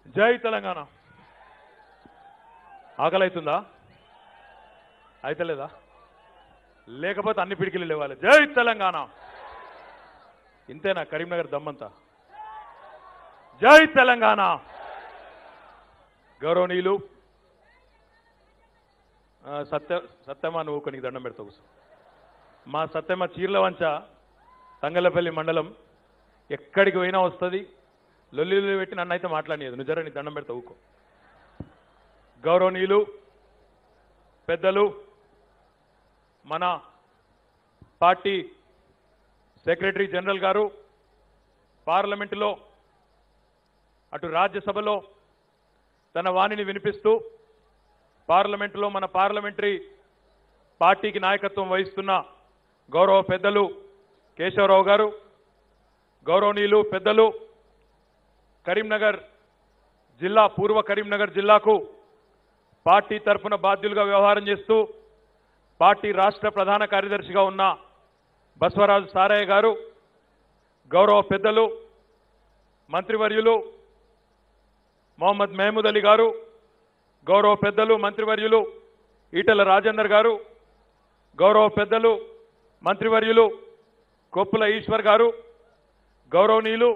జై తెలంగాణ ఆకలి అవుతుందా అయితలేదా లేకపోతే అన్ని పిడికిలు లేవాలి జై తెలంగాణ ఇంతేనా కరీంనగర్ దమ్మంతా జై తెలంగాణ గౌరవనీయులు ఆ, సత్య సత్యమా నువ్వు కొన్ని దండం పెడతావు కూర్చో. మా సత్యమ్మ చీర్ల వంచ తంగలపల్లి మండలం ఎక్కడికి పోయినా వస్తుంది లొల్లి లొల్లి పెట్టి నన్ను అయితే మాట్లాడలేదు నువ్వు జర నీ దండం పెడతా ఊకో గౌరవనీయులు పెద్దలు మన పార్టీ సెక్రటరీ జనరల్ గారు పార్లమెంటులో అటు రాజ్యసభలో తన వాణిని వినిపిస్తూ పార్లమెంటులో మన పార్లమెంటరీ పార్టీకి నాయకత్వం వహిస్తున్న గౌరవ పెద్దలు కేశవరావు గారు గౌరవనీయులు పెద్దలు కరీంనగర్ జిల్లా పూర్వ కరీంనగర్ జిల్లాకు పార్టీ తరఫున బాధ్యులుగా వ్యవహారం చేస్తూ పార్టీ రాష్ట్ర ప్రధాన కార్యదర్శిగా ఉన్న బసవరాజు సారయ్య గారు గౌరవ పెద్దలు మంత్రివర్యులు మొహమ్మద్ మహమూద్ అలీ గారు గౌరవ పెద్దలు మంత్రివర్యులు ఈటెల రాజేందర్ గారు గౌరవ పెద్దలు మంత్రివర్యులు కొప్పుల ఈశ్వర్ గారు గౌరవనీయులు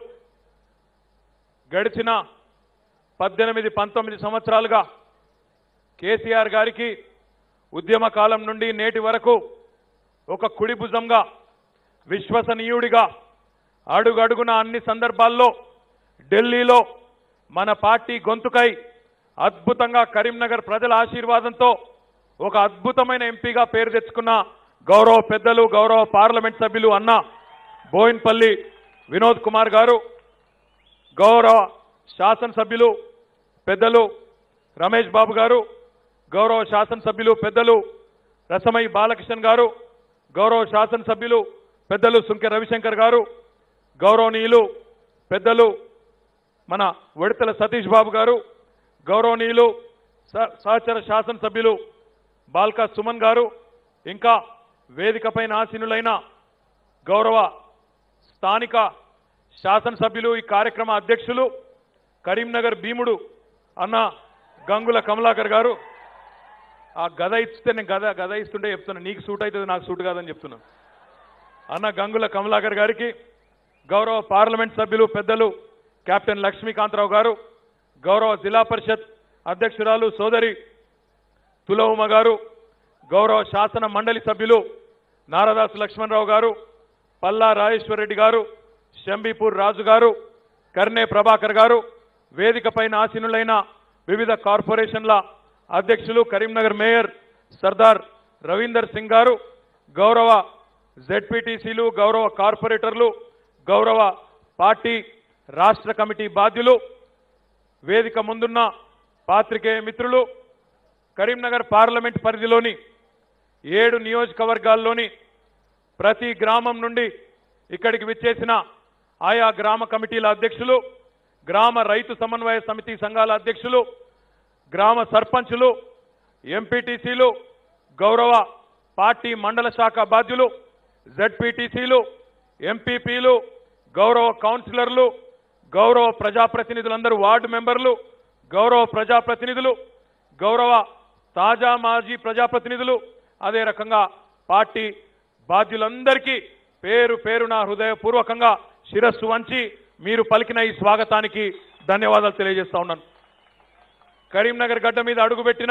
గడిచిన పద్దెనిమిది పంతొమ్మిది సంవత్సరాలుగా కేసీఆర్ గారికి ఉద్యమ కాలం నుండి నేటి వరకు ఒక కుడి భుజంగా విశ్వసనీయుడిగా అడుగడుగున అన్ని సందర్భాల్లో ఢిల్లీలో మన పార్టీ గొంతుకై అద్భుతంగా కరీంనగర్ ప్రజల ఆశీర్వాదంతో ఒక అద్భుతమైన ఎంపీగా పేరు తెచ్చుకున్న గౌరవ పెద్దలు గౌరవ పార్లమెంట్ సభ్యులు అన్న బోయిన్పల్లి వినోద్ కుమార్ గారు గౌరవ శాసనసభ్యులు పెద్దలు రమేష్ బాబు గారు గౌరవ శాసనసభ్యులు పెద్దలు రసమై బాలకృష్ణన్ గారు గౌరవ శాసనసభ్యులు పెద్దలు సుంకె రవిశంకర్ గారు గౌరవనీయులు పెద్దలు మన వడితల సతీష్ బాబు గారు గౌరవనీయులు స- సహచర శాసనసభ్యులు బాల్కా సుమన్ గారు ఇంకా వేదికపైన ఆసీనులైన గౌరవ స్థానిక శాసనసభ్యులు ఈ కార్యక్రమ అధ్యక్షులు కరీంనగర్ భీముడు అన్న గంగుల కమలాకర్ గారు ఆ గద ఇస్తే నేను గద గద ఇస్తుంటే చెప్తున్నా నీకు సూట్ అవుతుంది నాకు సూట్ కాదని చెప్తున్నా అన్న గంగుల కమలాకర్ గారికి గౌరవ పార్లమెంట్ సభ్యులు పెద్దలు కెప్టెన్ లక్ష్మీకాంతరావు గారు గౌరవ జిల్లా పరిషత్ అధ్యక్షురాలు సోదరి తులవుమ గారు గౌరవ శాసన మండలి సభ్యులు నారదాసు లక్ష్మణరావు గారు పల్లా రాజేశ్వర రెడ్డి గారు శంబీపూర్ రాజు గారు కర్నే ప్రభాకర్ గారు వేదికపైన ఆసీనులైన వివిధ కార్పొరేషన్ల అధ్యక్షులు కరీంనగర్ మేయర్ సర్దార్ రవీందర్ సింగ్ గారు గౌరవ జెడ్పీటీసీలు గౌరవ కార్పొరేటర్లు గౌరవ పార్టీ రాష్ట్ర కమిటీ బాధ్యులు వేదిక ముందున్న పాత్రికేయ మిత్రులు కరీంనగర్ పార్లమెంట్ పరిధిలోని ఏడు నియోజకవర్గాల్లోని ప్రతి గ్రామం నుండి ఇక్కడికి విచ్చేసిన ఆయా గ్రామ కమిటీల అధ్యక్షులు గ్రామ రైతు సమన్వయ సమితి సంఘాల అధ్యక్షులు గ్రామ సర్పంచులు ఎంపీటీసీలు గౌరవ పార్టీ మండల శాఖ బాధ్యులు జెడ్పీటీసీలు ఎంపీపీలు గౌరవ కౌన్సిలర్లు గౌరవ ప్రజాప్రతినిధులందరూ వార్డు మెంబర్లు గౌరవ ప్రజాప్రతినిధులు గౌరవ తాజా మాజీ ప్రజాప్రతినిధులు అదే రకంగా పార్టీ బాధ్యులందరికీ పేరు పేరున హృదయపూర్వకంగా శిరస్సు వంచి మీరు పలికిన ఈ స్వాగతానికి ధన్యవాదాలు తెలియజేస్తా ఉన్నాను కరీంనగర్ గడ్డ మీద అడుగుపెట్టిన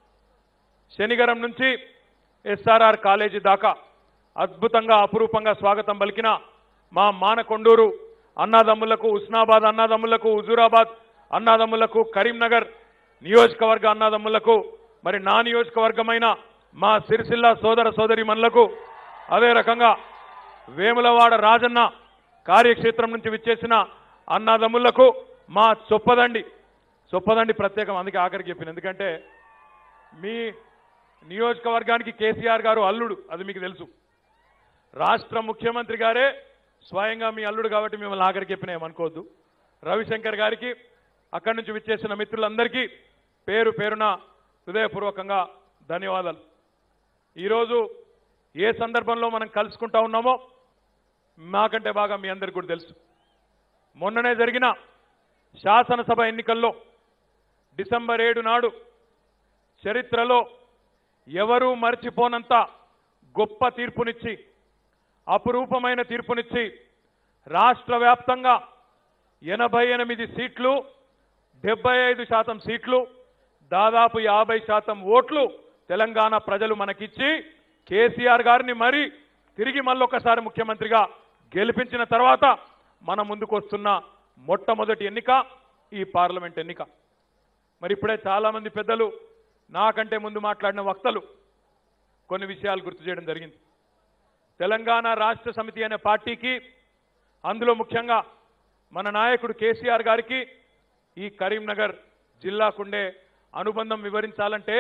శనిగరం నుంచి ఎస్ఆర్ఆర్ కాలేజీ దాకా అద్భుతంగా అపురూపంగా స్వాగతం పలికిన మా మానకొండూరు అన్నాదమ్ములకు ఉస్నాబాద్ అన్నాదమ్ములకు హుజూరాబాద్ అన్నాదమ్ములకు కరీంనగర్ నియోజకవర్గ అన్నాదమ్ములకు మరి నా నియోజకవర్గమైన మా సిరిసిల్ల సోదర సోదరిమణులకు అదే రకంగా వేములవాడ రాజన్న కార్యక్షేత్రం నుంచి విచ్చేసిన అన్నాదమ్ములకు మా చొప్పదండి చొప్పదండి ప్రత్యేకం అందుకే ఆఖరికి చెప్పిన ఎందుకంటే మీ నియోజకవర్గానికి కేసీఆర్ గారు అల్లుడు అది మీకు తెలుసు రాష్ట్ర ముఖ్యమంత్రి గారే స్వయంగా మీ అల్లుడు కాబట్టి మిమ్మల్ని ఆఖరికి చెప్పిన ఏమనుకోవద్దు రవిశంకర్ గారికి అక్కడి నుంచి విచ్చేసిన మిత్రులందరికీ పేరు పేరున హృదయపూర్వకంగా ధన్యవాదాలు ఈరోజు ఏ సందర్భంలో మనం కలుసుకుంటా ఉన్నామో మాకంటే బాగా మీ అందరికీ కూడా తెలుసు మొన్ననే జరిగిన శాసనసభ ఎన్నికల్లో డిసెంబర్ ఏడు నాడు చరిత్రలో ఎవరూ మర్చిపోనంత గొప్ప తీర్పునిచ్చి అపురూపమైన తీర్పునిచ్చి రాష్ట్ర వ్యాప్తంగా ఎనభై ఎనిమిది సీట్లు డెబ్బై ఐదు శాతం సీట్లు దాదాపు యాభై శాతం ఓట్లు తెలంగాణ ప్రజలు మనకిచ్చి కేసీఆర్ గారిని మరి తిరిగి మళ్ళొకసారి ముఖ్యమంత్రిగా గెలిపించిన తర్వాత మన ముందుకు వస్తున్న మొట్టమొదటి ఎన్నిక ఈ పార్లమెంట్ ఎన్నిక మరి ఇప్పుడే చాలా మంది పెద్దలు నాకంటే ముందు మాట్లాడిన వక్తలు కొన్ని విషయాలు గుర్తు చేయడం జరిగింది తెలంగాణ రాష్ట్ర సమితి అనే పార్టీకి అందులో ముఖ్యంగా మన నాయకుడు కేసీఆర్ గారికి ఈ కరీంనగర్ జిల్లాకుండే అనుబంధం వివరించాలంటే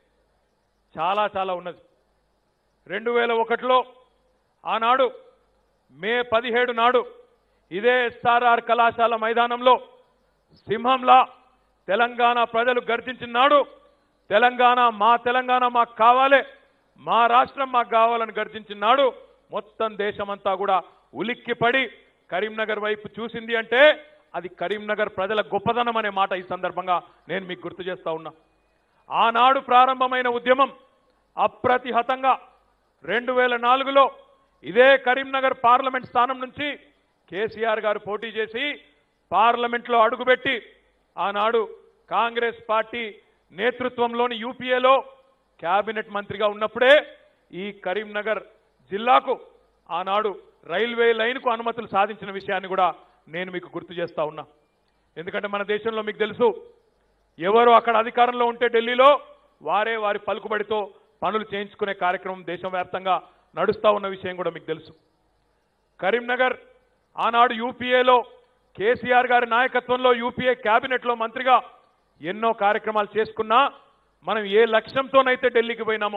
చాలా చాలా ఉన్నది రెండు వేల ఒకటిలో ఆనాడు మే పదిహేడు నాడు ఇదే ఎస్ఆర్ఆర్ కళాశాల మైదానంలో సింహంలా తెలంగాణ ప్రజలు గర్జించినాడు తెలంగాణ మా తెలంగాణ మాకు కావాలి మా రాష్ట్రం మాకు కావాలని గర్జించినాడు మొత్తం దేశమంతా కూడా ఉలిక్కిపడి కరీంనగర్ వైపు చూసింది అంటే అది కరీంనగర్ ప్రజల గొప్పదనం అనే మాట ఈ సందర్భంగా నేను మీకు గుర్తు చేస్తా ఉన్నా ఆనాడు ప్రారంభమైన ఉద్యమం అప్రతిహతంగా రెండు వేల నాలుగులో ఇదే కరీంనగర్ పార్లమెంట్ స్థానం నుంచి కేసీఆర్ గారు పోటీ చేసి పార్లమెంట్లో అడుగుపెట్టి ఆనాడు కాంగ్రెస్ పార్టీ నేతృత్వంలోని యూపీఏలో కేబినెట్ మంత్రిగా ఉన్నప్పుడే ఈ కరీంనగర్ జిల్లాకు ఆనాడు రైల్వే లైన్కు అనుమతులు సాధించిన విషయాన్ని కూడా నేను మీకు గుర్తు చేస్తా ఉన్నా ఎందుకంటే మన దేశంలో మీకు తెలుసు ఎవరు అక్కడ అధికారంలో ఉంటే ఢిల్లీలో వారే వారి పలుకుబడితో పనులు చేయించుకునే కార్యక్రమం దేశవ్యాప్తంగా నడుస్తా ఉన్న విషయం కూడా మీకు తెలుసు కరీంనగర్ ఆనాడు యూపీఏలో కేసీఆర్ గారి నాయకత్వంలో యూపీఏ కేబినెట్లో మంత్రిగా ఎన్నో కార్యక్రమాలు చేసుకున్నా మనం ఏ లక్ష్యంతోనైతే ఢిల్లీకి పోయినామో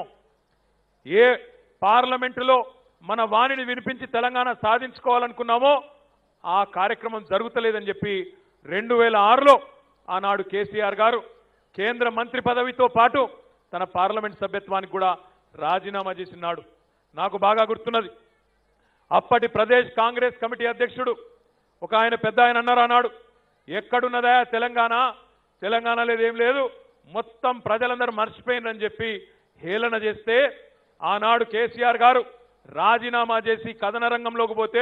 ఏ పార్లమెంటులో మన వాణిని వినిపించి తెలంగాణ సాధించుకోవాలనుకున్నామో ఆ కార్యక్రమం జరుగుతలేదని చెప్పి రెండు వేల ఆరులో ఆనాడు కేసీఆర్ గారు కేంద్ర మంత్రి పదవితో పాటు తన పార్లమెంట్ సభ్యత్వానికి కూడా రాజీనామా చేసినాడు నాకు బాగా గుర్తున్నది అప్పటి ప్రదేశ్ కాంగ్రెస్ కమిటీ అధ్యక్షుడు ఒక ఆయన పెద్ద ఆయన అన్నారు అన్నాడు ఎక్కడున్నదా తెలంగాణ తెలంగాణ లేదు ఏం లేదు మొత్తం ప్రజలందరూ మర్చిపోయిందని చెప్పి హేళన చేస్తే ఆనాడు కేసీఆర్ గారు రాజీనామా చేసి కథన రంగంలోకి పోతే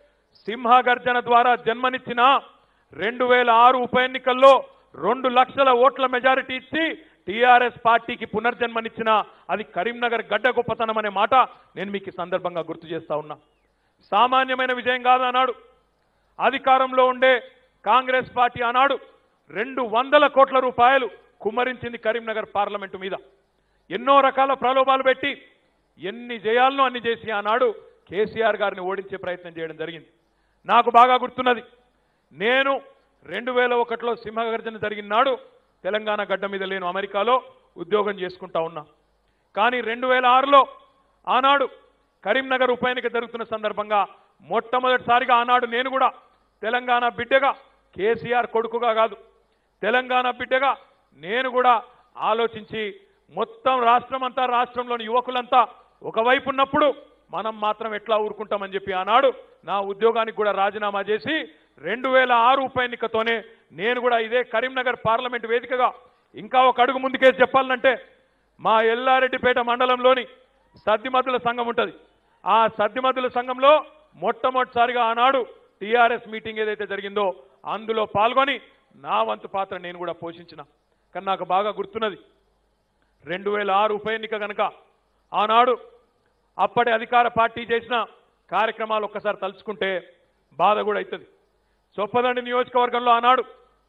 సింహగర్జన ద్వారా జన్మనిచ్చిన రెండు వేల ఆరు ఉప ఎన్నికల్లో రెండు లక్షల ఓట్ల మెజారిటీ ఇచ్చి టీఆర్ఎస్ పార్టీకి పునర్జన్మనిచ్చిన అది కరీంనగర్ గడ్డ గొప్పతనం అనే మాట నేను మీకు ఈ సందర్భంగా గుర్తు చేస్తా ఉన్నా సామాన్యమైన విజయం కాదు అన్నాడు అధికారంలో ఉండే కాంగ్రెస్ పార్టీ ఆనాడు రెండు వందల కోట్ల రూపాయలు కుమ్మరించింది కరీంనగర్ పార్లమెంటు మీద ఎన్నో రకాల ప్రలోభాలు పెట్టి ఎన్ని చేయాలనో అన్ని చేసి ఆనాడు కేసీఆర్ గారిని ఓడించే ప్రయత్నం చేయడం జరిగింది నాకు బాగా గుర్తున్నది నేను రెండు వేల ఒకటిలో సింహగర్జన జరిగిన నాడు తెలంగాణ గడ్డ మీద లేను అమెరికాలో ఉద్యోగం చేసుకుంటా ఉన్నా కానీ రెండు వేల ఆరులో ఆనాడు కరీంనగర్ ఉప ఎన్నిక జరుగుతున్న సందర్భంగా మొట్టమొదటిసారిగా ఆనాడు నేను కూడా తెలంగాణ బిడ్డగా కేసీఆర్ కొడుకుగా కాదు తెలంగాణ బిడ్డగా నేను కూడా ఆలోచించి మొత్తం రాష్ట్రం అంతా రాష్ట్రంలోని యువకులంతా ఒకవైపు ఉన్నప్పుడు మనం మాత్రం ఎట్లా ఊరుకుంటామని చెప్పి ఆనాడు నా ఉద్యోగానికి కూడా రాజీనామా చేసి రెండు వేల ఆరు ఉప ఎన్నికతోనే నేను కూడా ఇదే కరీంనగర్ పార్లమెంట్ వేదికగా ఇంకా ఒక అడుగు ముందుకేసి చెప్పాలంటే మా ఎల్లారెడ్డిపేట మండలంలోని సద్దిమద్దుల సంఘం ఉంటుంది ఆ సద్దిమద్దుల సంఘంలో మొట్టమొదటిసారిగా ఆనాడు టీఆర్ఎస్ మీటింగ్ ఏదైతే జరిగిందో అందులో పాల్గొని నా వంతు పాత్ర నేను కూడా పోషించిన కానీ నాకు బాగా గుర్తున్నది రెండు వేల ఆరు ఉప ఎన్నిక కనుక ఆనాడు అప్పటి అధికార పార్టీ చేసిన కార్యక్రమాలు ఒక్కసారి తలుచుకుంటే బాధ కూడా అవుతుంది చొప్పదండి నియోజకవర్గంలో ఆనాడు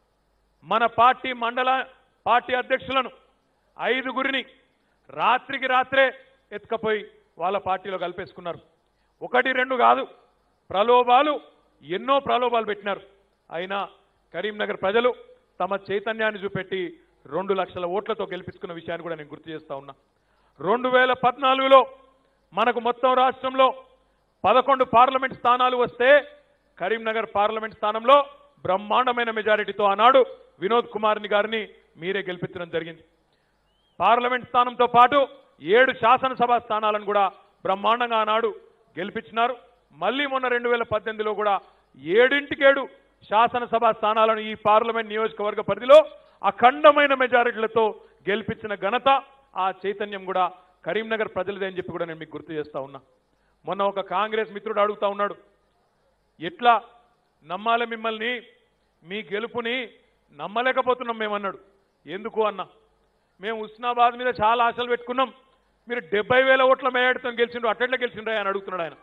మన పార్టీ మండల పార్టీ అధ్యక్షులను ఐదుగురిని రాత్రికి రాత్రే ఎత్తుకపోయి వాళ్ళ పార్టీలో కలిపేసుకున్నారు ఒకటి రెండు కాదు ప్రలోభాలు ఎన్నో ప్రలోభాలు పెట్టినారు అయినా కరీంనగర్ ప్రజలు తమ చైతన్యాన్ని చూపెట్టి రెండు లక్షల ఓట్లతో గెలిపించుకున్న విషయాన్ని కూడా నేను గుర్తు చేస్తా ఉన్నా రెండు వేల పద్నాలుగులో మనకు మొత్తం రాష్ట్రంలో పదకొండు పార్లమెంట్ స్థానాలు వస్తే కరీంనగర్ పార్లమెంట్ స్థానంలో బ్రహ్మాండమైన మెజారిటీతో ఆనాడు వినోద్ కుమార్ని గారిని మీరే గెలిపించడం జరిగింది పార్లమెంట్ స్థానంతో పాటు ఏడు శాసనసభ స్థానాలను కూడా బ్రహ్మాండంగా ఆనాడు గెలిపించినారు మళ్ళీ మొన్న రెండు వేల పద్దెనిమిదిలో కూడా ఏడింటికేడు శాసనసభ స్థానాలను ఈ పార్లమెంట్ నియోజకవర్గ పరిధిలో అఖండమైన మెజారిటీలతో గెలిపించిన ఘనత ఆ చైతన్యం కూడా కరీంనగర్ ప్రజలదే అని చెప్పి కూడా నేను మీకు గుర్తు చేస్తా ఉన్నా మొన్న ఒక కాంగ్రెస్ మిత్రుడు అడుగుతా ఉన్నాడు ఎట్లా నమ్మాలి మిమ్మల్ని మీ గెలుపుని నమ్మలేకపోతున్నాం మేమన్నాడు ఎందుకు అన్నా మేము ఉస్నాబాద్ మీద చాలా ఆశలు పెట్టుకున్నాం మీరు డెబ్బై వేల ఓట్ల మేయాడితో గెలిచిండ్రు అట్లెట్లా గెలిచిండ్రు అని అడుగుతున్నాడు ఆయన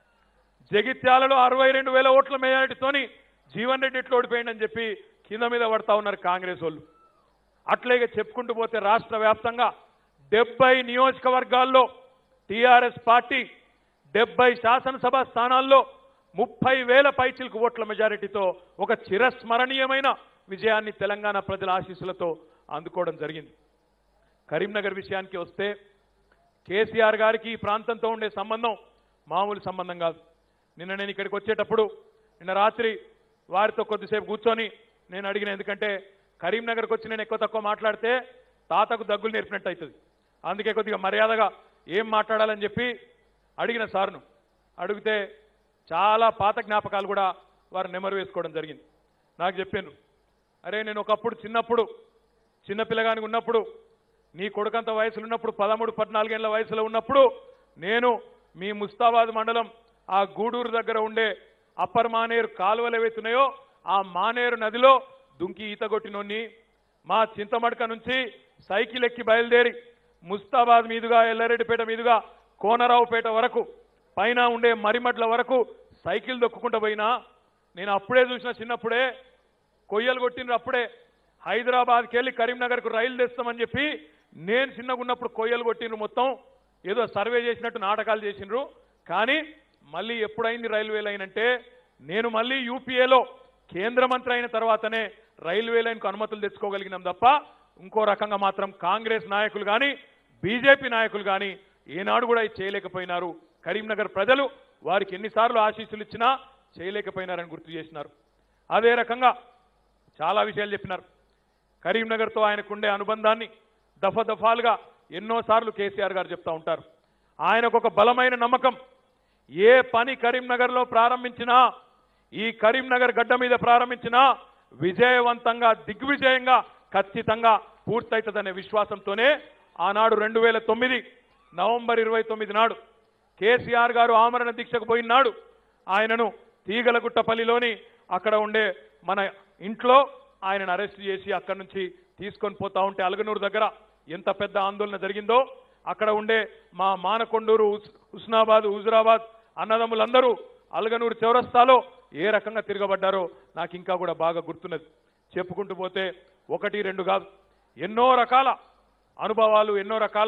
జగిత్యాలలో అరవై రెండు వేల ఓట్ల మేయాడితోని జీవన్ రెడ్డి ఎట్లా ఓడిపోయిందని చెప్పి కింద మీద పడతా ఉన్నారు కాంగ్రెస్ వాళ్ళు అట్లాగే చెప్పుకుంటూ పోతే రాష్ట్ర వ్యాప్తంగా డెబ్బై నియోజకవర్గాల్లో టీఆర్ఎస్ పార్టీ డెబ్బై శాసనసభ స్థానాల్లో ముప్పై వేల పైచిలకు ఓట్ల మెజారిటీతో ఒక చిరస్మరణీయమైన విజయాన్ని తెలంగాణ ప్రజల ఆశీస్సులతో అందుకోవడం జరిగింది కరీంనగర్ విషయానికి వస్తే కేసీఆర్ గారికి ఈ ప్రాంతంతో ఉండే సంబంధం మామూలు సంబంధం కాదు నిన్న నేను ఇక్కడికి వచ్చేటప్పుడు నిన్న రాత్రి వారితో కొద్దిసేపు కూర్చొని నేను అడిగిన ఎందుకంటే కరీంనగర్కి వచ్చి నేను ఎక్కువ తక్కువ మాట్లాడితే తాతకు దగ్గులు నేర్పినట్టు అవుతుంది అందుకే కొద్దిగా మర్యాదగా ఏం మాట్లాడాలని చెప్పి అడిగిన సార్ను అడిగితే చాలా పాత జ్ఞాపకాలు కూడా వారు నెమరు వేసుకోవడం జరిగింది నాకు చెప్పాను అరే నేను ఒకప్పుడు చిన్నప్పుడు చిన్న పిల్లగానికి ఉన్నప్పుడు నీ కొడుకంత వయసులో ఉన్నప్పుడు పదమూడు పద్నాలుగేళ్ల వయసులో ఉన్నప్పుడు నేను మీ ముస్తాబాద్ మండలం ఆ గూడూరు దగ్గర ఉండే అప్పర్ మానేరు కాలువలు ఏవైతున్నాయో ఆ మానేరు నదిలో దుంకి ఈత కొట్టినోన్ని మా చింతమడక నుంచి సైకిల్ ఎక్కి బయలుదేరి ముస్తాబాద్ మీదుగా ఎల్లారెడ్డిపేట మీదుగా కోనరావుపేట వరకు పైన ఉండే మరిమడ్ల వరకు సైకిల్ దొక్కుకుంటూ పోయినా నేను అప్పుడే చూసిన చిన్నప్పుడే కొయ్యలు కొట్టిండ్రు అప్పుడే హైదరాబాద్కి వెళ్ళి కరీంనగర్కు రైలు తెస్తామని చెప్పి నేను చిన్నగా ఉన్నప్పుడు కొయ్యలు కొట్టిండ్రు మొత్తం ఏదో సర్వే చేసినట్టు నాటకాలు చేసిండ్రు కానీ మళ్ళీ ఎప్పుడైంది రైల్వే లైన్ అంటే నేను మళ్ళీ యూపీఏలో కేంద్ర మంత్రి అయిన తర్వాతనే రైల్వే లైన్కు అనుమతులు తెచ్చుకోగలిగినాం తప్ప ఇంకో రకంగా మాత్రం కాంగ్రెస్ నాయకులు కానీ బీజేపీ నాయకులు కానీ ఏనాడు కూడా ఇది చేయలేకపోయినారు కరీంనగర్ ప్రజలు వారికి ఎన్నిసార్లు ఆశీస్సులు ఇచ్చినా చేయలేకపోయినారని గుర్తు చేసినారు అదే రకంగా చాలా విషయాలు చెప్పినారు కరీంనగర్తో ఆయనకుండే అనుబంధాన్ని దఫ దఫాలుగా ఎన్నోసార్లు కేసీఆర్ గారు చెప్తా ఉంటారు ఆయనకు ఒక బలమైన నమ్మకం ఏ పని కరీంనగర్లో ప్రారంభించినా ఈ కరీంనగర్ గడ్డ మీద ప్రారంభించినా విజయవంతంగా దిగ్విజయంగా ఖచ్చితంగా పూర్తవుతుందనే విశ్వాసంతోనే ఆనాడు రెండు వేల తొమ్మిది నవంబర్ ఇరవై తొమ్మిది నాడు కేసీఆర్ గారు ఆమరణ దీక్షకు పోయినాడు ఆయనను తీగలగుట్టపల్లిలోని అక్కడ ఉండే మన ఇంట్లో ఆయనను అరెస్ట్ చేసి అక్కడి నుంచి తీసుకొని పోతా ఉంటే అలగనూరు దగ్గర ఎంత పెద్ద ఆందోళన జరిగిందో అక్కడ ఉండే మా మానకొండూరు ఉస్- హుస్నాబాద్ హుజురాబాద్ అన్నదమ్ములందరూ అలగనూరు చౌరస్తాలో ఏ రకంగా తిరగబడ్డారో నాకు ఇంకా కూడా బాగా గుర్తున్నది చెప్పుకుంటూ పోతే ఒకటి రెండు కాదు ఎన్నో రకాల అనుభవాలు ఎన్నో రకాల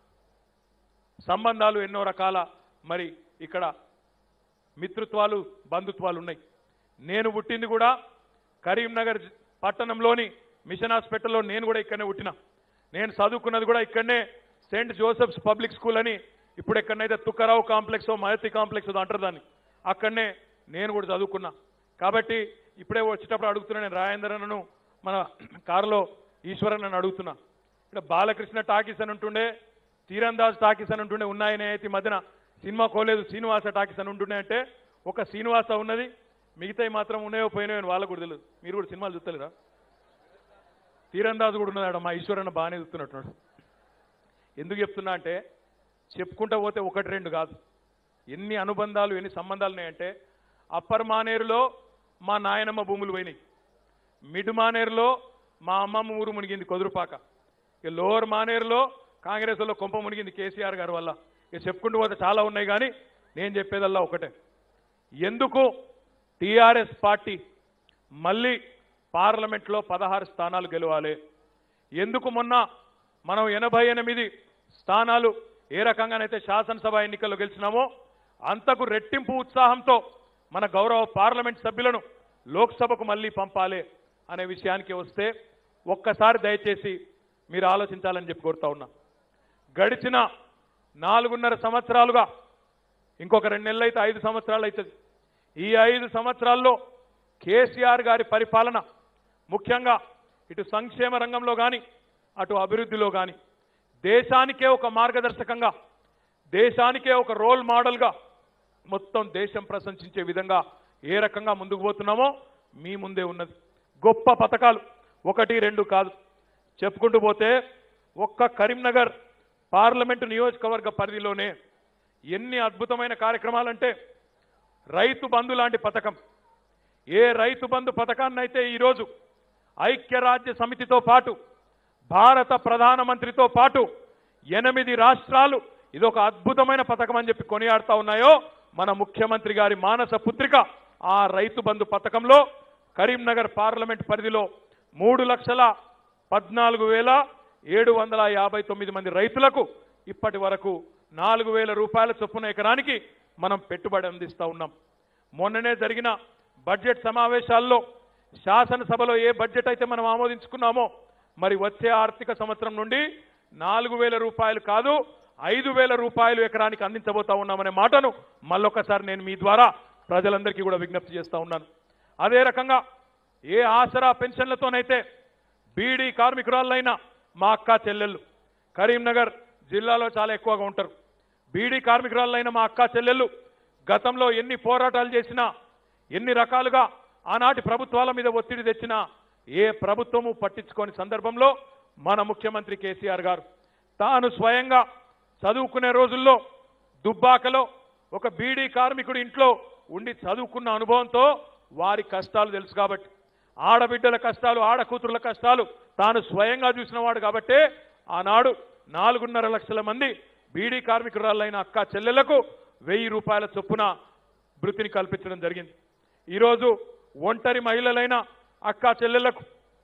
సంబంధాలు ఎన్నో రకాల మరి ఇక్కడ మిత్రుత్వాలు బంధుత్వాలు ఉన్నాయి నేను పుట్టింది కూడా కరీంనగర్ జి- పట్టణంలోని మిషన్ హాస్పిటల్లో నేను కూడా ఇక్కడనే పుట్టిన నేను చదువుకున్నది కూడా ఇక్కడనే సెయింట్ జోసెఫ్స్ పబ్లిక్ స్కూల్ అని ఇప్పుడు ఎక్కడనైతే తుక్కరావు కాంప్లెక్స్ మహతి కాంప్లెక్స్ ఏదో అంటారు దాన్ని అక్కడనే నేను కూడా చదువుకున్నా కాబట్టి ఇప్పుడే వచ్చేటప్పుడు అడుగుతున్నా నేను రాజేంద్రనను మన కారులో ఈశ్వరన్ నన్ను అడుగుతున్నా ఇక్కడ బాలకృష్ణ టాకీస్ అని ఉంటుండే తీరందాజ్ టాకీస్ అని ఉంటుండే ఉన్నాయనే అయితే ఈ మధ్యన సినిమా కోలేదు శ్రీనివాస టాకీస్ అని ఉంటుండే అంటే ఒక శ్రీనివాస ఉన్నది మిగతాయి మాత్రం ఉన్నాయో పోయినాయో అని వాళ్ళకు కూడా తెలియదు మీరు కూడా సినిమాలు చూస్తలేరా తీరందాజు కూడా ఉన్నదాడ మా ఈశ్వరన్న బాగానే చూస్తున్నట్టున్నాడు ఎందుకు చెప్తున్నా అంటే చెప్పుకుంటా పోతే ఒకటి రెండు కాదు ఎన్ని అనుబంధాలు ఎన్ని సంబంధాలు ఉన్నాయంటే అప్పర్ మానేరులో మా నాయనమ్మ భూములు పోయినాయి మిడ్ మానేరులో మా అమ్మమ్మ ఊరు మునిగింది కొదురుపాక ఇక లోవర్ మానేరులో కాంగ్రెస్ లో కొంప మునిగింది కేసీఆర్ గారి వల్ల ఇక చెప్పుకుంటూ పోతే చాలా ఉన్నాయి కానీ నేను చెప్పేదల్లా ఒకటే ఎందుకు టీఆర్ఎస్ పార్టీ మళ్ళీ పార్లమెంట్లో పదహారు స్థానాలు గెలవాలి ఎందుకు మొన్న మనం ఎనభై ఎనిమిది స్థానాలు ఏ రకంగానైతే శాసనసభ ఎన్నికల్లో గెలిచినామో అంతకు రెట్టింపు ఉత్సాహంతో మన గౌరవ పార్లమెంట్ సభ్యులను లోక్సభకు మళ్ళీ పంపాలి అనే విషయానికి వస్తే ఒక్కసారి దయచేసి మీరు ఆలోచించాలని చెప్పి కోరుతా ఉన్నా గడిచిన నాలుగున్నర సంవత్సరాలుగా ఇంకొక రెండు నెలలు అయితే ఐదు సంవత్సరాలు అవుతుంది ఈ ఐదు సంవత్సరాల్లో కేసీఆర్ గారి పరిపాలన ముఖ్యంగా ఇటు సంక్షేమ రంగంలో కానీ అటు అభివృద్ధిలో కానీ దేశానికే ఒక మార్గదర్శకంగా దేశానికే ఒక రోల్ మోడల్గా మొత్తం దేశం ప్రశంసించే విధంగా ఏ రకంగా ముందుకు పోతున్నామో మీ ముందే ఉన్నది గొప్ప పథకాలు ఒకటి రెండు కాదు చెప్పుకుంటూ పోతే ఒక్క కరీంనగర్ పార్లమెంటు నియోజకవర్గ పరిధిలోనే ఎన్ని అద్భుతమైన కార్యక్రమాలంటే రైతు బంధు లాంటి పథకం ఏ రైతు బంధు పథకాన్నైతే ఈరోజు ఐక్యరాజ్య సమితితో పాటు భారత ప్రధానమంత్రితో పాటు ఎనిమిది రాష్ట్రాలు ఇదొక అద్భుతమైన పథకం అని చెప్పి కొనియాడుతా ఉన్నాయో మన ముఖ్యమంత్రి గారి మానస పుత్రిక ఆ రైతు బంధు పథకంలో కరీంనగర్ పార్లమెంట్ పరిధిలో మూడు లక్షల పద్నాలుగు వేల ఏడు వందల యాభై తొమ్మిది మంది రైతులకు ఇప్పటి వరకు నాలుగు వేల రూపాయల చొప్పున ఎకరానికి మనం పెట్టుబడి అందిస్తా ఉన్నాం మొన్ననే జరిగిన బడ్జెట్ సమావేశాల్లో శాసనసభలో ఏ బడ్జెట్ అయితే మనం ఆమోదించుకున్నామో మరి వచ్చే ఆర్థిక సంవత్సరం నుండి నాలుగు వేల రూపాయలు కాదు ఐదు వేల రూపాయలు ఎకరానికి అందించబోతా ఉన్నామనే మాటను మళ్ళొకసారి నేను మీ ద్వారా ప్రజలందరికీ కూడా విజ్ఞప్తి చేస్తా ఉన్నాను అదే రకంగా ఏ ఆసరా పెన్షన్లతోనైతే బీడీ కార్మికురాళ్ళైన మా అక్క చెల్లెళ్ళు కరీంనగర్ జిల్లాలో చాలా ఎక్కువగా ఉంటారు బీడీ కార్మికురాళ్ళైన మా అక్క చెల్లెళ్ళు గతంలో ఎన్ని పోరాటాలు చేసినా ఎన్ని రకాలుగా ఆనాటి ప్రభుత్వాల మీద ఒత్తిడి తెచ్చినా ఏ ప్రభుత్వము పట్టించుకోని సందర్భంలో మన ముఖ్యమంత్రి కేసీఆర్ గారు తాను స్వయంగా చదువుకునే రోజుల్లో దుబ్బాకలో ఒక బీడీ కార్మికుడి ఇంట్లో ఉండి చదువుకున్న అనుభవంతో వారి కష్టాలు తెలుసు కాబట్టి ఆడబిడ్డల కష్టాలు ఆడకూతురుల కష్టాలు తాను స్వయంగా చూసినవాడు కాబట్టే ఆనాడు నాలుగున్నర లక్షల మంది బీడీ కార్మికురాలైన అక్క చెల్లెలకు వెయ్యి రూపాయల చొప్పున వృత్తిని కల్పించడం జరిగింది ఈరోజు ఒంటరి మహిళలైన అక్క చెల్లెలకు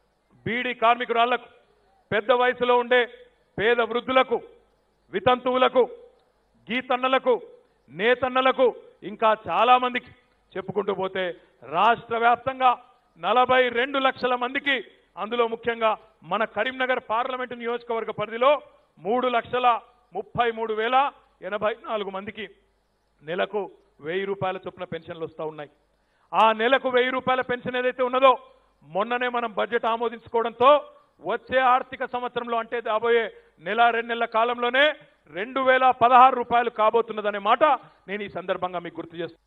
బీడీ కార్మికురాళ్లకు పెద్ద వయసులో ఉండే పేద వృద్ధులకు వితంతువులకు గీతన్నలకు నేతన్నలకు ఇంకా చాలా మందికి చెప్పుకుంటూ పోతే రాష్ట్ర వ్యాప్తంగా నలభై రెండు లక్షల మందికి అందులో ముఖ్యంగా మన కరీంనగర్ పార్లమెంటు నియోజకవర్గ పరిధిలో మూడు లక్షల ముప్పై మూడు వేల ఎనభై నాలుగు మందికి నెలకు వెయ్యి రూపాయల చొప్పున పెన్షన్లు వస్తూ ఉన్నాయి ఆ నెలకు వెయ్యి రూపాయల పెన్షన్ ఏదైతే ఉన్నదో మొన్ననే మనం బడ్జెట్ ఆమోదించుకోవడంతో వచ్చే ఆర్థిక సంవత్సరంలో అంటే రాబోయే నెల రెండు నెలల కాలంలోనే రెండు వేల పదహారు రూపాయలు కాబోతున్నదనే మాట నేను ఈ సందర్భంగా మీకు గుర్తు చేస్తాను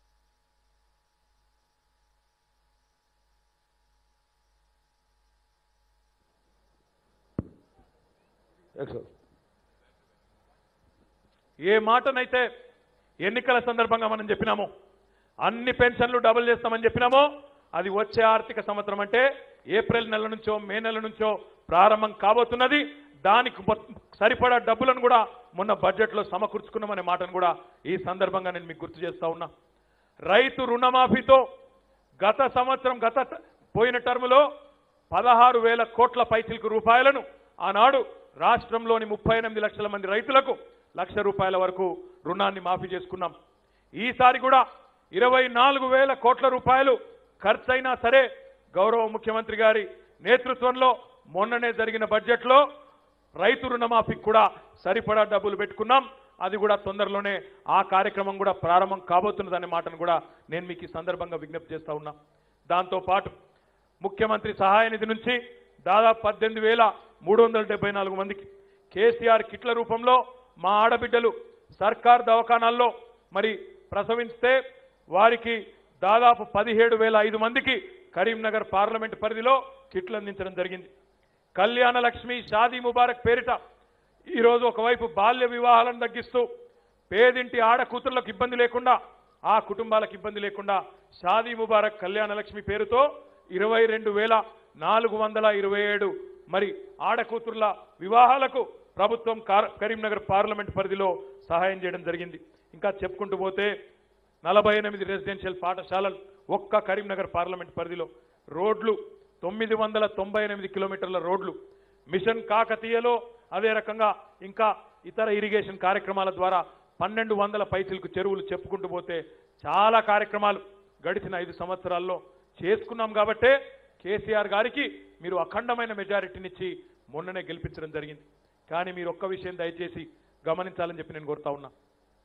ఏ మాటనైతే ఎన్నికల సందర్భంగా మనం చెప్పినామో అన్ని పెన్షన్లు డబుల్ చేస్తామని చెప్పినామో అది వచ్చే ఆర్థిక సంవత్సరం అంటే ఏప్రిల్ నెల నుంచో మే నెల నుంచో ప్రారంభం కాబోతున్నది దానికి మొ- సరిపడా డబ్బులను కూడా మొన్న బడ్జెట్లో సమకూర్చుకున్నామనే మాటను కూడా ఈ సందర్భంగా నేను మీకు గుర్తు చేస్తా ఉన్నా రైతు రుణమాఫీతో గత సంవత్సరం గత ట- పోయిన టర్ములో పదహారు వేల కోట్ల పైచిలకు రూపాయలను ఆనాడు రాష్ట్రంలోని ముప్పై ఎనిమిది లక్షల మంది రైతులకు లక్ష రూపాయల వరకు రుణాన్ని మాఫీ చేసుకున్నాం ఈసారి కూడా ఇరవై నాలుగు వేల కోట్ల రూపాయలు ఖర్చయినా సరే గౌరవ ముఖ్యమంత్రి గారి నేతృత్వంలో మొన్ననే జరిగిన బడ్జెట్లో రైతు రుణమాఫీకి కూడా సరిపడా డబ్బులు పెట్టుకున్నాం అది కూడా తొందరలోనే ఆ కార్యక్రమం కూడా ప్రారంభం కాబోతున్నదనే మాటను కూడా నేను మీకు ఈ సందర్భంగా విజ్ఞప్తి చేస్తా ఉన్నా దాంతో పాటు ముఖ్యమంత్రి సహాయ నిధి నుంచి దాదాపు పద్దెనిమిది వేల మూడు వందల డెబ్బై నాలుగు మందికి కేసీఆర్ కిట్ల రూపంలో మా ఆడబిడ్డలు సర్కార్ దవాఖానాల్లో మరి ప్రసవిస్తే వారికి దాదాపు పదిహేడు వేల ఐదు మందికి కరీంనగర్ పార్లమెంట్ పరిధిలో కిట్లు అందించడం జరిగింది కళ్యాణ లక్ష్మి షాదీ ముబారక్ పేరిట ఈరోజు ఒకవైపు బాల్య వివాహాలను తగ్గిస్తూ పేదింటి ఆడ కూతుర్లకు ఇబ్బంది లేకుండా ఆ కుటుంబాలకు ఇబ్బంది లేకుండా షాదీ ముబారక్ కళ్యాణ లక్ష్మి పేరుతో ఇరవై రెండు వేల నాలుగు వందల ఇరవై ఏడు మరి ఆడ కూతుర్ల వివాహాలకు ప్రభుత్వం కార్- కరీంనగర్ పార్లమెంట్ పరిధిలో సహాయం చేయడం జరిగింది ఇంకా చెప్పుకుంటూ పోతే నలభై ఎనిమిది రెసిడెన్షియల్ పాఠశాలలు ఒక్క కరీంనగర్ పార్లమెంట్ పరిధిలో రోడ్లు తొమ్మిది వందల తొంభై ఎనిమిది కిలోమీటర్ల రోడ్లు మిషన్ కాకతీయలో అదే రకంగా ఇంకా ఇతర ఇరిగేషన్ కార్యక్రమాల ద్వారా పన్నెండు వందల పైసలకు చెరువులు చెప్పుకుంటూ పోతే చాలా కార్యక్రమాలు గడిచిన ఐదు సంవత్సరాల్లో చేసుకున్నాం కాబట్టే కేసీఆర్ గారికి మీరు అఖండమైన మెజారిటీనిచ్చి మొన్ననే గెలిపించడం జరిగింది కానీ మీరు ఒక్క విషయం దయచేసి గమనించాలని చెప్పి నేను కోరుతా ఉన్నా